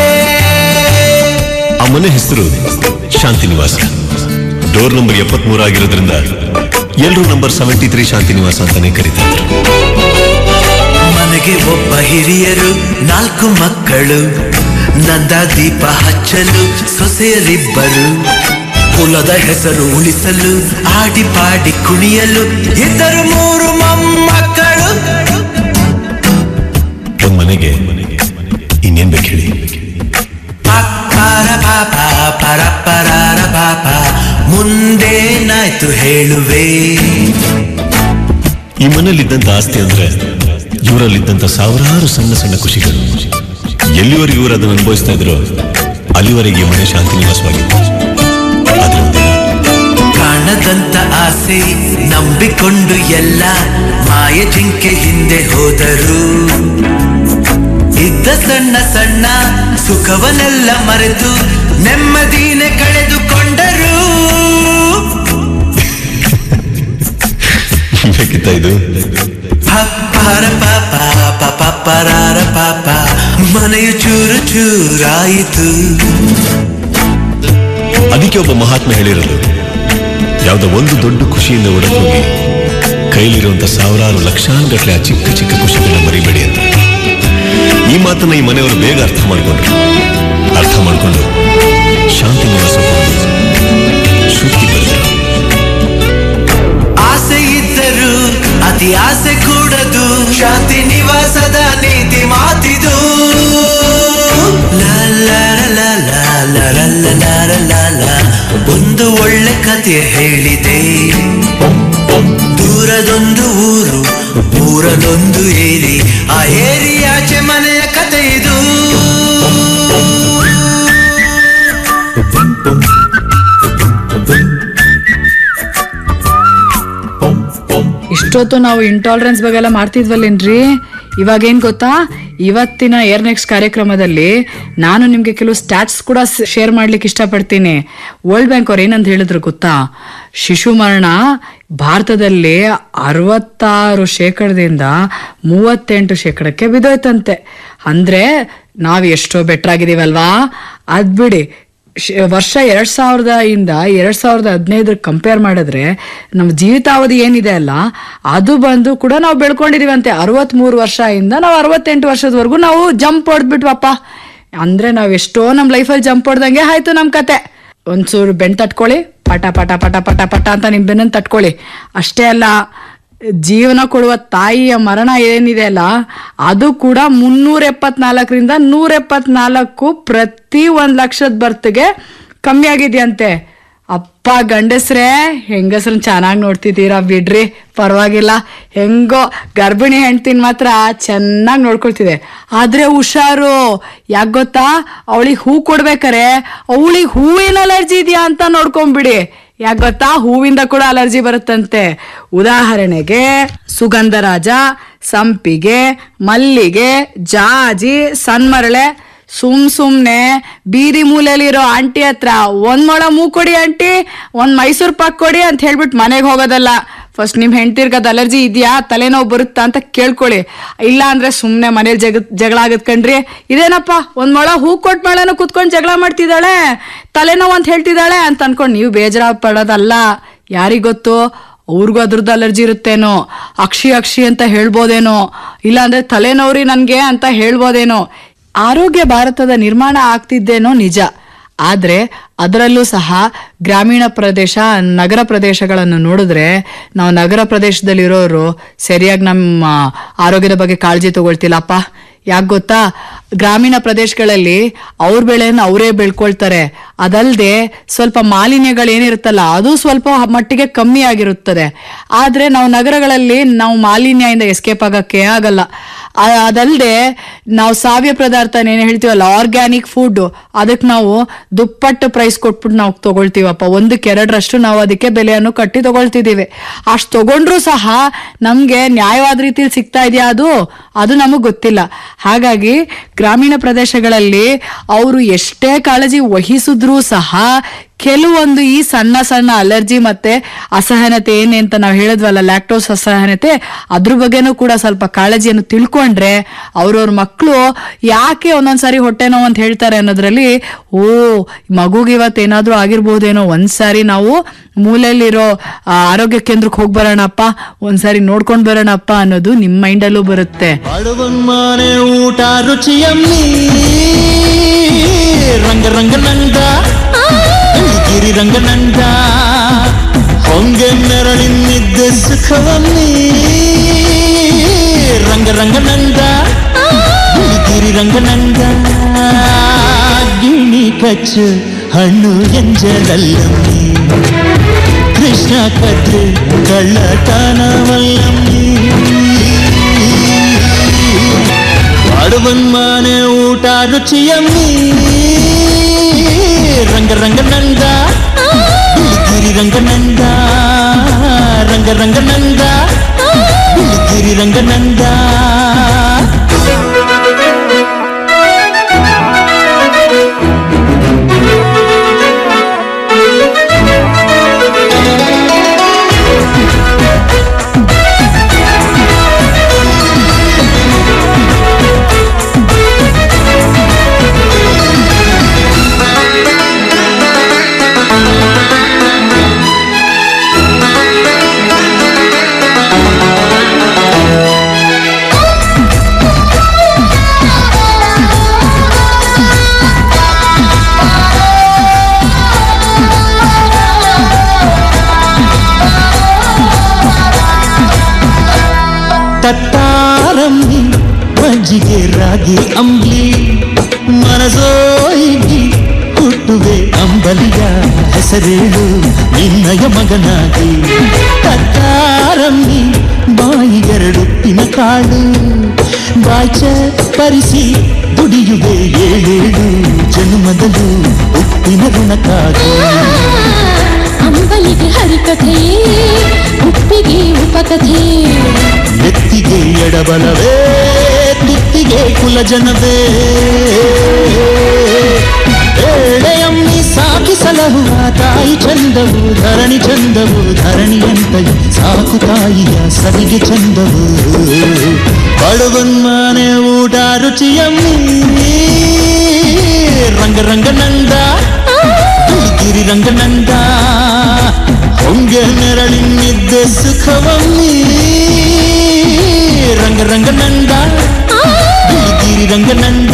S20: ಆ ಮನೆ ಹೆಸರು ಶಾಂತಿ ನಿವಾಸ ಡೋರ್ ನಂಬರ್ ಎಪ್ಪತ್ಮೂರು ಆಗಿರೋದ್ರಿಂದ ಎಲ್ಲರೂ ನಂಬರ್ ಸೆವೆಂಟಿ ತ್ರೀ ಶಾಂತಿ ನಿವಾಸ ಅಂತಾನೆ ಕರೀತಾ ಇದ್ರು
S19: ಮನೆಗೆ ಒಬ್ಬ ಹಿರಿಯರು ನಾಲ್ಕು ಮಕ್ಕಳು ನಂದ ದೀಪ ಹಚ್ಚಲು ಸೊಸೆಯರಿಬ್ಬರು ಕುಲದ ಹೆಸರು ಉಳಿಸಲು ಆಡಿ ಪಾಡಿ ಕುಣಿಯಲು ಇದ್ದರು ಮೂರು ಮೊಮ್ಮಕ್ಕಳು
S20: ಒಂದ್ ಮನೆಗೆ ಇನ್ನೇನ್ ಬೇಕು ಹೇಳಿ
S19: ಪರ ಪಾಪ ಪರ ಪರಾರ ಪಾಪ ಮುಂದೇನಾಯ್ತು ಹೇಳುವೆ
S20: ಈ ಮನೇಲಿದ್ದಂತ ಆಸ್ತಿ ಅಂದ್ರೆ ಇವರಲ್ಲಿದ್ದಂತ ಸಾವಿರಾರು ಸಣ್ಣ ಸಣ್ಣ ಖುಷಿಗಳು ಎಲ್ಲಿವರೆಗೂ ಇವರು ಅದನ್ನು ಅನುಭವಿಸ್ತಾ ಇದ್ರು ಅಲ್ಲಿವರೆಗೆ ಈ ಮನೆ ಶಾಂತಿ ನಿವಾಸವಾಗಿತ್ತು ಆದ್ರೆ ಒಂದಿನ
S19: ಕಾಣದಂತ ಆಸೆ ನಂಬಿಕೊಂಡು ಎಲ್ಲ ಮಾಯ ಜಿಂಕೆ ಹಿಂದೆ ಹೋದರು ಇದ್ದ ಸಣ್ಣ ಸಣ್ಣ ಸುಖವನ್ನೆಲ್ಲ ಮರೆತು ನೆಮ್ಮದಿನೇ ಕಳೆದುಕೊಂಡರು
S20: ಬೇಕಿತ್ತ ಇದು
S19: ಪರ ಪಾಪ ಪಾಪ ಪರಾರ ಪಾಪ ಮನೆಯು ಚೂರು ಚೂರಾಯಿತು
S20: ಅದಕ್ಕೆ ಒಬ್ಬ ಮಹಾತ್ಮ ಹೇಳಿರೋದು ಯಾವುದೋ ಒಂದು ದೊಡ್ಡ ಖುಷಿಯಿಂದ ಒಡಕೋಗಿ ಕೈಲಿರುವಂತ ಸಾವಿರಾರು ಲಕ್ಷಾನುಗಟ್ಟಲೆ ಆ ಚಿಕ್ಕ ಚಿಕ್ಕ ಖುಷಿಗಳನ್ನ ಮರಿಬೇಡಿ ಅಂತ ಈ ಮಾತನ್ನ ಈ ಮನೆಯವರು ಬೇಗ ಅರ್ಥ ಮಾಡ್ಕೊಂಡ್ರು ಅರ್ಥ ಮಾಡ್ಕೊಂಡು ಶಾಂತಿ ನಿವಾಸ ಶ್ರುತಿ ಬರೆದರು
S19: ಆಸೆ ಇದ್ದರು ಅತಿ ಆಸೆ ಕೂಡದು ಶಾಂತಿ ನಿವಾಸದ ನೀತಿ ಮಾತಿದು ಲಾ ಲಾ ಲಾ ಲಾ ಲಾ ಲಾ ಲಾ ಲಾ ಲಾ ಲಾ ಲಾ. ಒಂದು ಒಳ್ಳೆ ಕಥೆ ಹೇಳಿದೆ ದೂರದೊಂದು ಊರು ಊರದೊಂದು ಏರಿ ಆ ಏರಿಯಾಚೆ ಮನೆಯ ಕಥೆ ಇದು
S17: ಇಷ್ಟೊತ್ತು ನಾವು ಇಂಟಾಲರೆನ್ಸ್ ಬಗ್ಗೆ ಎಲ್ಲ ಮಾಡ್ತಿದ್ವಲ್ಲೇನ್ರಿ ಇವಾಗ ಏನ್ ಗೊತ್ತಾ ಇವತ್ತಿನ ಏರ್ ನೆಕ್ಸ್ಟ್ ಕಾರ್ಯಕ್ರಮದಲ್ಲಿ ನಾನು ನಿಮ್ಗೆ ಕೆಲವು ಸ್ಟ್ಯಾಟ್ಸ್ ಕೂಡ ಶೇರ್ ಮಾಡ್ಲಿಕ್ಕೆ ಇಷ್ಟಪಡ್ತೀನಿ ವರ್ಲ್ಡ್ ಬ್ಯಾಂಕ್ ಅವ್ರು ಏನಂತ ಹೇಳಿದ್ರು ಗೊತ್ತಾ ಶಿಶು ಮರಣ ಭಾರತದಲ್ಲಿ ಅರವತ್ತಾರು ಶೇಕಡದಿಂದ ಮೂವತ್ತೆಂಟು ಶೇಕಡಕ್ಕೆ ಬಿದ್ದೋಯ್ತಂತೆ ಅಂದ್ರೆ ನಾವು ಎಷ್ಟೋ ಬೆಟರ್ ಆಗಿದೀವಲ್ವಾ ಅದ್ ಬಿಡಿ ಶ್- ವರ್ಷ ಎರಡ್ ಸಾವಿರದ ಇಂದ ಎರಡ್ ಸಾವಿರದ ಹದಿನೈದರ ಕಂಪೇರ್ ಮಾಡಿದ್ರೆ ನಮ್ಮ ಜೀವಿತಾವಧಿ ಏನಿದೆ ಅಲ್ಲ ಅದು ಬಂದು ಕೂಡ ನಾವು ಬೆಳ್ಕೊಂಡಿದೀವಂತೆ ಅರವತ್ಮೂರು ವರ್ಷ ಇಂದ ನಾವು ಅರವತ್ತೆಂಟು ವರ್ಷದವರೆಗೂ ನಾವು ಜಂಪ್ ಹೊಡೆದ್ಬಿಟ್ವಪ್ಪ ಅಂದ್ರೆ ನಾವ್ ಎಷ್ಟೋ ನಮ್ಮ ಲೈಫಲ್ಲಿ ಜಂಪ್ ಹೊಡೆದಂಗೆ ಆಯ್ತು ನಮ್ಮ ಕತೆ ಒಂಚೂರು ಬೆಣ್ ತಟ್ಕೊಳ್ಳಿ ಪಟ ಪಟ ಪಟ ಪಟ ಪಟ ಅಂತ ನಿಮ್ ಬೆನ್ನನ್ನು ತಟ್ಕೊಳ್ಳಿ ಅಷ್ಟೇ ಅಲ್ಲ ಜೀವನ ಕೊಡುವ ತಾಯಿಯ ಮರಣ ಏನಿದೆ ಅಲ್ಲ ಅದು ಕೂಡ ಮುನ್ನೂರ ಎಪ್ಪತ್ನಾಲ್ಕರಿಂದ ನೂರ ಎಪ್ಪತ್ನಾಲ್ಕು ಪ್ರತಿ ಒಂದ್ ಲಕ್ಷದ ಬರ್ತ್ಗೆ ಕಮ್ಮಿ ಆಗಿದೆಯಂತೆ ಅಪ್ಪ ಗಂಡಸ್ರೇ ಹೆಂಗಸ್ರನ್ನ ಚೆನ್ನಾಗಿ ನೋಡ್ತಿದ್ದೀರಾ ಬಿಡ್ರಿ ಪರವಾಗಿಲ್ಲ ಹೆಂಗೋ ಗರ್ಭಿಣಿ ಹೆಂಡ್ತಿನ ಮಾತ್ರ ಚೆನ್ನಾಗಿ ನೋಡ್ಕೊಳ್ತಿದೆ ಆದ್ರೆ ಹುಷಾರು ಯಾಕೆ ಗೊತ್ತಾ ಅವಳಿಗೆ ಹೂ ಕೊಡ್ಬೇಕಾರೆ ಅವಳಿಗೆ ಹೂವಿನ ಅಲರ್ಜಿ ಇದೆಯಾ ಅಂತ ನೋಡ್ಕೊಂಬಿಡಿ ಯಾಕೆ ಗೊತ್ತಾ ಹೂವಿಂದ ಕೂಡ ಅಲರ್ಜಿ ಬರುತ್ತಂತೆ ಉದಾಹರಣೆಗೆ ಸುಗಂಧರಾಜ ಸಂಪಿಗೆ ಮಲ್ಲಿಗೆ ಜಾಜಿ ಸನ್ಮರಳೆ ಸುಮ್ ಸುಮ್ನೆ ಬೀದಿ ಮೂಲೆಯಲ್ಲಿರೋ ಆಂಟಿ ಹತ್ರ ಒಂದ್ ಮೊಳ ಮೂ ಕೊಡಿ ಆಂಟಿ ಒಂದ್ ಮೈಸೂರ್ ಪಾಕ್ ಕೊಡಿ ಅಂತ ಹೇಳ್ಬಿಟ್ಟು ಮನೆಗೆ ಹೋಗೋದಲ್ಲ ಫಸ್ಟ್ ನಿಮ್ ಹೆಂಡ್ತಿರ್ಗದ ಅಲರ್ಜಿ ಇದೆಯಾ ತಲೆನೋವು ಬರುತ್ತಾ ಅಂತ ಕೇಳ್ಕೊಳ್ಳಿ ಇಲ್ಲ ಅಂದ್ರೆ ಸುಮ್ನೆ ಮನೇಲಿ ಜಗ ಜಗಳ ಆಗತ್ಕಂಡ್ರಿ ಇದೇನಪ್ಪ ಒಂದ್ ಮೊಳ ಹೂ ಕೊಟ್ ಮೇಳನು ಕುತ್ಕೊಂಡ್ ಜಗಳ ಮಾಡ್ತಿದ್ದಾಳೆ ತಲೆನೋವು ಅಂತ ಹೇಳ್ತಿದ್ದಾಳೆ ಅಂತ ಅನ್ಕೊಂಡ್ ನೀವು ಬೇಜಾರ ಪಡೋದಲ್ಲ ಯಾರಿಗ್ ಗೊತ್ತು ಅವ್ರಿಗೂ ಅದ್ರದ್ದು ಅಲರ್ಜಿ ಇರುತ್ತೇನೋ ಅಕ್ಷಿ ಅಕ್ಷಿ ಅಂತ ಹೇಳ್ಬೋದೇನೋ ಇಲ್ಲ ಅಂದ್ರೆ ತಲೆನೋವ್ರಿ ನನ್ಗೆ ಅಂತ ಹೇಳ್ಬೋದೇನೋ ಆರೋಗ್ಯ ಭಾರತದ ನಿರ್ಮಾಣ ಆಗ್ತಿದ್ದೇನೋ ನಿಜ ಆದ್ರೆ ಅದರಲ್ಲೂ ಸಹ ಗ್ರಾಮೀಣ ಪ್ರದೇಶ ನಗರ ಪ್ರದೇಶಗಳನ್ನು ನೋಡಿದ್ರೆ ನಾವು ನಗರ ಪ್ರದೇಶದಲ್ಲಿರೋರು ಸರಿಯಾಗಿ ನಮ್ಮ ಆರೋಗ್ಯದ ಬಗ್ಗೆ ಕಾಳಜಿ ತಗೊಳ್ತಿಲ್ಲಪ್ಪ ಯಾಕೆ ಗೊತ್ತಾ ಗ್ರಾಮೀಣ ಪ್ರದೇಶಗಳಲ್ಲಿ ಅವ್ರ ಬೆಳೆಯನ್ನು ಅವರೇ ಬೆಳ್ಕೊಳ್ತಾರೆ ಅದಲ್ಲದೆ ಸ್ವಲ್ಪ ಮಾಲಿನ್ಯಗಳೇನಿರುತ್ತಲ್ಲ ಅದು ಸ್ವಲ್ಪ ಮಟ್ಟಿಗೆ ಕಮ್ಮಿ ಆಗಿರುತ್ತದೆ ಆದ್ರೆ ನಾವು ನಗರಗಳಲ್ಲಿ ನಾವು ಮಾಲಿನ್ಯದಿಂದ ಎಸ್ಕೇಪ್ ಆಗಕ್ಕೆ ಆಗಲ್ಲ ಆ- ಅದಲ್ಲದೆ ನಾವು ಸಾವ್ಯ ಪದಾರ್ಥ ಏನು ಹೇಳ್ತೀವಲ್ಲ ಆರ್ಗ್ಯಾನಿಕ್ ಫುಡ್ ಅದಕ್ಕೆ ನಾವು ದುಪ್ಪಟ್ಟು ಪ್ರೈಸ್ ಕೊಟ್ಬಿಟ್ಟು ನಾವು ತಗೊಳ್ತೀವಪ್ಪ ಒಂದಕ್ಕೆ ಎರಡರಷ್ಟು ನಾವು ಅದಕ್ಕೆ ಬೆಲೆಯನ್ನು ಕಟ್ಟಿ ತಗೊಳ್ತಿದ್ದೀವಿ ಅಷ್ಟು ತಗೊಂಡ್ರು ಸಹ ನಮ್ಗೆ ನ್ಯಾಯವಾದ ರೀತಿಯಲ್ಲಿ ಸಿಗ್ತಾ ಇದೆಯಾ ಅದು ಅದು ನಮಗ್ ಗೊತ್ತಿಲ್ಲ ಹಾಗಾಗಿ ಗ್ರಾಮೀಣ ಪ್ರದೇಶಗಳಲ್ಲಿ ಅವರು ಎಷ್ಟೇ ಕಾಳಜಿ ವಹಿಸಿದ್ರೂ ಸಹ ಕೆಲವೊಂದು ಈ ಸಣ್ಣ ಸಣ್ಣ ಅಲರ್ಜಿ ಮತ್ತೆ ಅಸಹನತೆ ಏನೇ ಅಂತ ನಾವು ಹೇಳಿದ್ವಲ್ಲ ಲ್ಯಾಕ್ಟೋಸ್ ಅಸಹನತೆ ಅದ್ರ ಬಗ್ಗೆನೂ ಕೂಡ ಸ್ವಲ್ಪ ಕಾಳಜಿಯನ್ನು ತಿಳ್ಕೊಂಡ್ರೆ ಅವ್ರವ್ರ ಮಕ್ಕಳು ಯಾಕೆ ಒಂದೊಂದ್ಸಾರಿ ಹೊಟ್ಟೆ ನೋವು ಅಂತ ಹೇಳ್ತಾರೆ ಅನ್ನೋದ್ರಲ್ಲಿ ಓ ಮಗುಗೆ ಇವತ್ತೇನಾದ್ರೂ ಆಗಿರ್ಬೋದೇನೋ ಒಂದ್ಸಾರಿ ನಾವು ಮೂಲೆಯಲ್ಲಿರೋ ಆ, ಆರೋಗ್ಯ ಕೇಂದ್ರಕ್ಕೆ ಹೋಗಿ ಬರೋಣಪ್ಪ ಒಂದ್ಸಾರಿ ನೋಡ್ಕೊಂಡ್ ಬರೋಣಪ್ಪ ಅನ್ನೋದು ನಿಮ್ ಮೈಂಡಲ್ಲೂ ಬರುತ್ತೆ
S19: ಮನೆ ಊಟ ರುಚಿಯಮ್ಮಿ ರಂಗ ರಂಗ ನಂದ ಗಿರಿ ರಂಗ ನಂದ ಹೊಂಗೆ ನೆರಳಿನಿದ್ದ ಸುಖವಮ್ಮಿ ರಂಗ ರಂಗ ನಂದ ಗಿರಿ ರಂಗ ನಂದ ಗಿಣಿ ಕಚ್ಚು ಹಣ್ಣು ಎಂಜಲಲ್ಲಮ್ಮಿ ಕೃಷ್ಣ ಕದ್ದು ಕಳ್ಳತನವಲ್ಲಮ್ಮಿ ಮಾಡುವನ್ ಮನೆ ಊಟ ರುಚಿಯಮ್ಮಿ ರಂಗ ರಂಗ ನಂದ ಗಿರಿ ರಂಗ ನಂದ ರಂಗ ರಂಗ ನಂದ ಗಿರಿ ರಂಗ ನಂದ ತಟ್ಟಾರಮ್ಮಿ ಮಜ್ಜಿಗೆ ರಾಗಿ ಅಂಬ್ಲಿ ಮನಸೋಯಿಗಿ ಹುಟ್ಟುವೆ ಅಂಬಲಿಯ ಹೆಸರೇಳು ನಿನ್ನಯ ಮಗನಾಗಿ ತಟ್ಟಾರಮ್ಮಿ ಬಾಯಿಗೆರಡುಪ್ಪಿನ ಕಾಳು ಬಾಯ್ಚ ಪರಿಸಿ ದುಡಿಯುವೆ ಏಳೇಳು ಜನ್ಮದಲು ಉಪ್ಪಿನ ಋಣಕ್ಕಾಗಿ
S21: ಅಂಬಲಿಗೆ ಹರಿಕಥೆಯೇ ಉಪ್ಪಿಗೆ ಉಪಕಥೆಯೇ
S19: ನೆತ್ತಿಗೆ ಎಡಬಲವೇ ತುತ್ತಿಗೆ ಕುಲಜನವೇ ಏಳೆಯಮ್ಮಿ ಸಾಕಿ ಸಲಹುವ ತಾಯಿ ಚಂದವು ಧರಣಿ ಚಂದವು ಧರಣಿಯಂತೆಯು ಸಾಕು ತಾಯಿಯ ಸರಿಗೆ ಚಂದವು ಬಡವನ್ ಮನೆ ಊಟ ರುಚಿಯಮ್ಮಿ ರಂಗ ರಂಗ ನಂದ ಗಿರಿ ರಂಗ ನಂದ ಹೊಂಗೆ ನೆರಳಿನಿದ್ದ ಸುಖವಮ್ಮಿ ರಂಗ ರಂಗ ನಂದ ಗಿರಿ ರಂಗ ನಂದ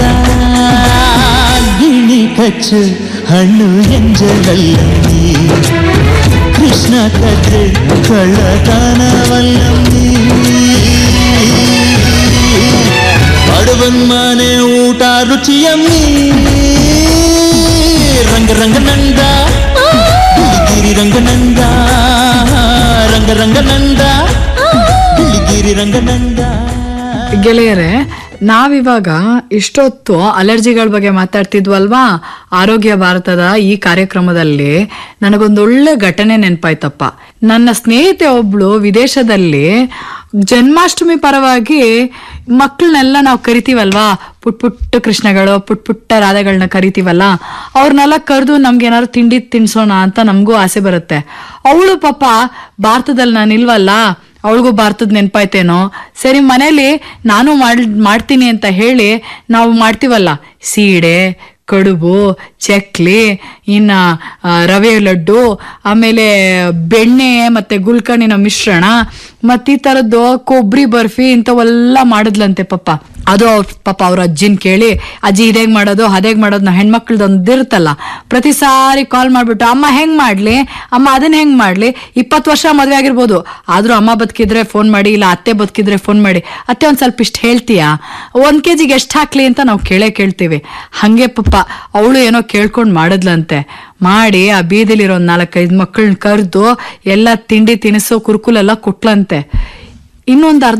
S19: ಗಿಣಿ ಕಚ್ಚು ಹಣ್ಣು ಎಂಜಲಲ್ಲಮ್ಮಿ ಕೃಷ್ಣ ಕದ್ರೆ ಕಳ್ಳತನವಲ್ಲಮ್ಮಿ ಬಡವನ್ ಮನೆ ಊಟ ರುಚಿಯಮ್ಮಿ ರಂಗ ರಂಗ ನಂದ ಗಿರಿ ರಂಗ ನಂದ ರಂಗ ರಂಗ ನಂದ ಗಿರಿ ರಂಗ ನಂದ
S17: ಗೆಳೆಯರೆ ನಾವಿವಾಗ ಇಷ್ಟೊತ್ತು ಅಲರ್ಜಿಗಳ ಬಗ್ಗೆ ಮಾತಾಡ್ತಿದ್ವಲ್ವಾ ಆರೋಗ್ಯ ಭಾರತದ ಈ ಕಾರ್ಯಕ್ರಮದಲ್ಲಿ ನನಗೊಂದೊಳ್ಳೆ ಘಟನೆ ನೆನಪಾಯ್ತಪ್ಪ ನನ್ನ ಸ್ನೇಹಿತೆ ಒಬ್ಳು ವಿದೇಶದಲ್ಲಿ ಜನ್ಮಾಷ್ಟಮಿ ಪರವಾಗಿ ಮಕ್ಕಳನ್ನೆಲ್ಲ ನಾವು ಕರಿತೀವಲ್ವಾ ಪುಟ್ ಪುಟ್ಟ ಕೃಷ್ಣಗಳು ಪುಟ್ ಪುಟ್ಟ ರಾಧಗಳನ್ನ ಕರಿತೀವಲ್ಲ ಅವ್ರನ್ನೆಲ್ಲ ಕರೆದು ನಮ್ಗೆ ಏನಾದ್ರು ತಿಂಡಿ ತಿನ್ಸೋಣ ಅಂತ ನಮಗೂ ಆಸೆ ಬರುತ್ತೆ ಅವಳು ಪಾಪ ಭಾರತದಲ್ಲಿ ನಾನು ಇಲ್ವಲ್ಲ ಅವಳಿಗೂ ಭಾರತದ ನೆನಪಾಯ್ತೇನೋ ಸರಿ ಮನೇಲಿ ನಾನು ಮಾಡ್ ಮಾಡ್ತೀನಿ ಅಂತ ಹೇಳಿ ನಾವು ಮಾಡ್ತೀವಲ್ಲ ಸೀಡೆ ಕಡುಬು ಚಕ್ಲಿ ಇನ್ನ ಆ, ರವೆ ಲಡ್ಡು ಆಮೇಲೆ ಬೆಣ್ಣೆ ಮತ್ತೆ ಗುಲ್ಕಣ್ಣಿನ ಮಿಶ್ರಣ ಮತ್ ಈ ತರದ್ದು ಕೊಬ್ಬರಿ ಬರ್ಫಿ ಇಂಥವೆಲ್ಲ ಮಾಡಿದ್ಲಂತೆ ಪಪ್ಪ ಅದು ಅವ್ರ್ ಪಾಪ ಅವ್ರ ಅಜ್ಜಿನ್ ಕೇಳಿ ಅಜ್ಜಿ ಇದೇಗ್ ಮಾಡೋದು ಅದೇಗ್ ಮಾಡೋದು ನಾ ಹೆಣ್ಮಕ್ಳದ್ದು ಒಂದಿರುತ್ತಲ್ಲ ಪ್ರತಿ ಸಾರಿ ಕಾಲ್ ಮಾಡ್ಬಿಟ್ಟು ಅಮ್ಮ ಹೆಂಗ್ ಮಾಡ್ಲಿ ಅಮ್ಮ ಅದನ್ನ ಹೆಂಗ್ ಮಾಡ್ಲಿ ಇಪ್ಪತ್ತು ವರ್ಷ ಮದ್ವೆ ಆಗಿರ್ಬೋದು ಆದ್ರೂ ಅಮ್ಮ ಬದುಕಿದ್ರೆ ಫೋನ್ ಮಾಡಿ ಇಲ್ಲ ಅತ್ತೆ ಬದುಕಿದ್ರೆ ಫೋನ್ ಮಾಡಿ ಅತ್ತೆ ಒಂದ್ ಸ್ವಲ್ಪ ಇಷ್ಟ ಹೇಳ್ತೀಯಾ ಒಂದ್ ಕೆಜಿಗೆ ಎಷ್ಟ್ ಹಾಕ್ಲಿ ಅಂತ ನಾವು ಕೇಳೇ ಕೇಳ್ತೀವಿ ಹಂಗೆ ಪಪ್ಪ ಅವಳು ಏನೋ ಕೇಳ್ಕೊಂಡ್ ಮಾಡಿದ್ಲಂತೆ ಮಾಡಿ ಆ ಬೀದಿಲಿರೋ ಒಂದ್ ನಾಲ್ಕೈದು ಮಕ್ಕಳನ್ನ ಕರೆದು ಎಲ್ಲ ತಿಂಡಿ ತಿನಿಸು ಕುರ್ಕುಲೆಲ್ಲ ಕೊಟ್ಲಂತೆ ಇನ್ನೊಂದ್ ಅರ್ಧ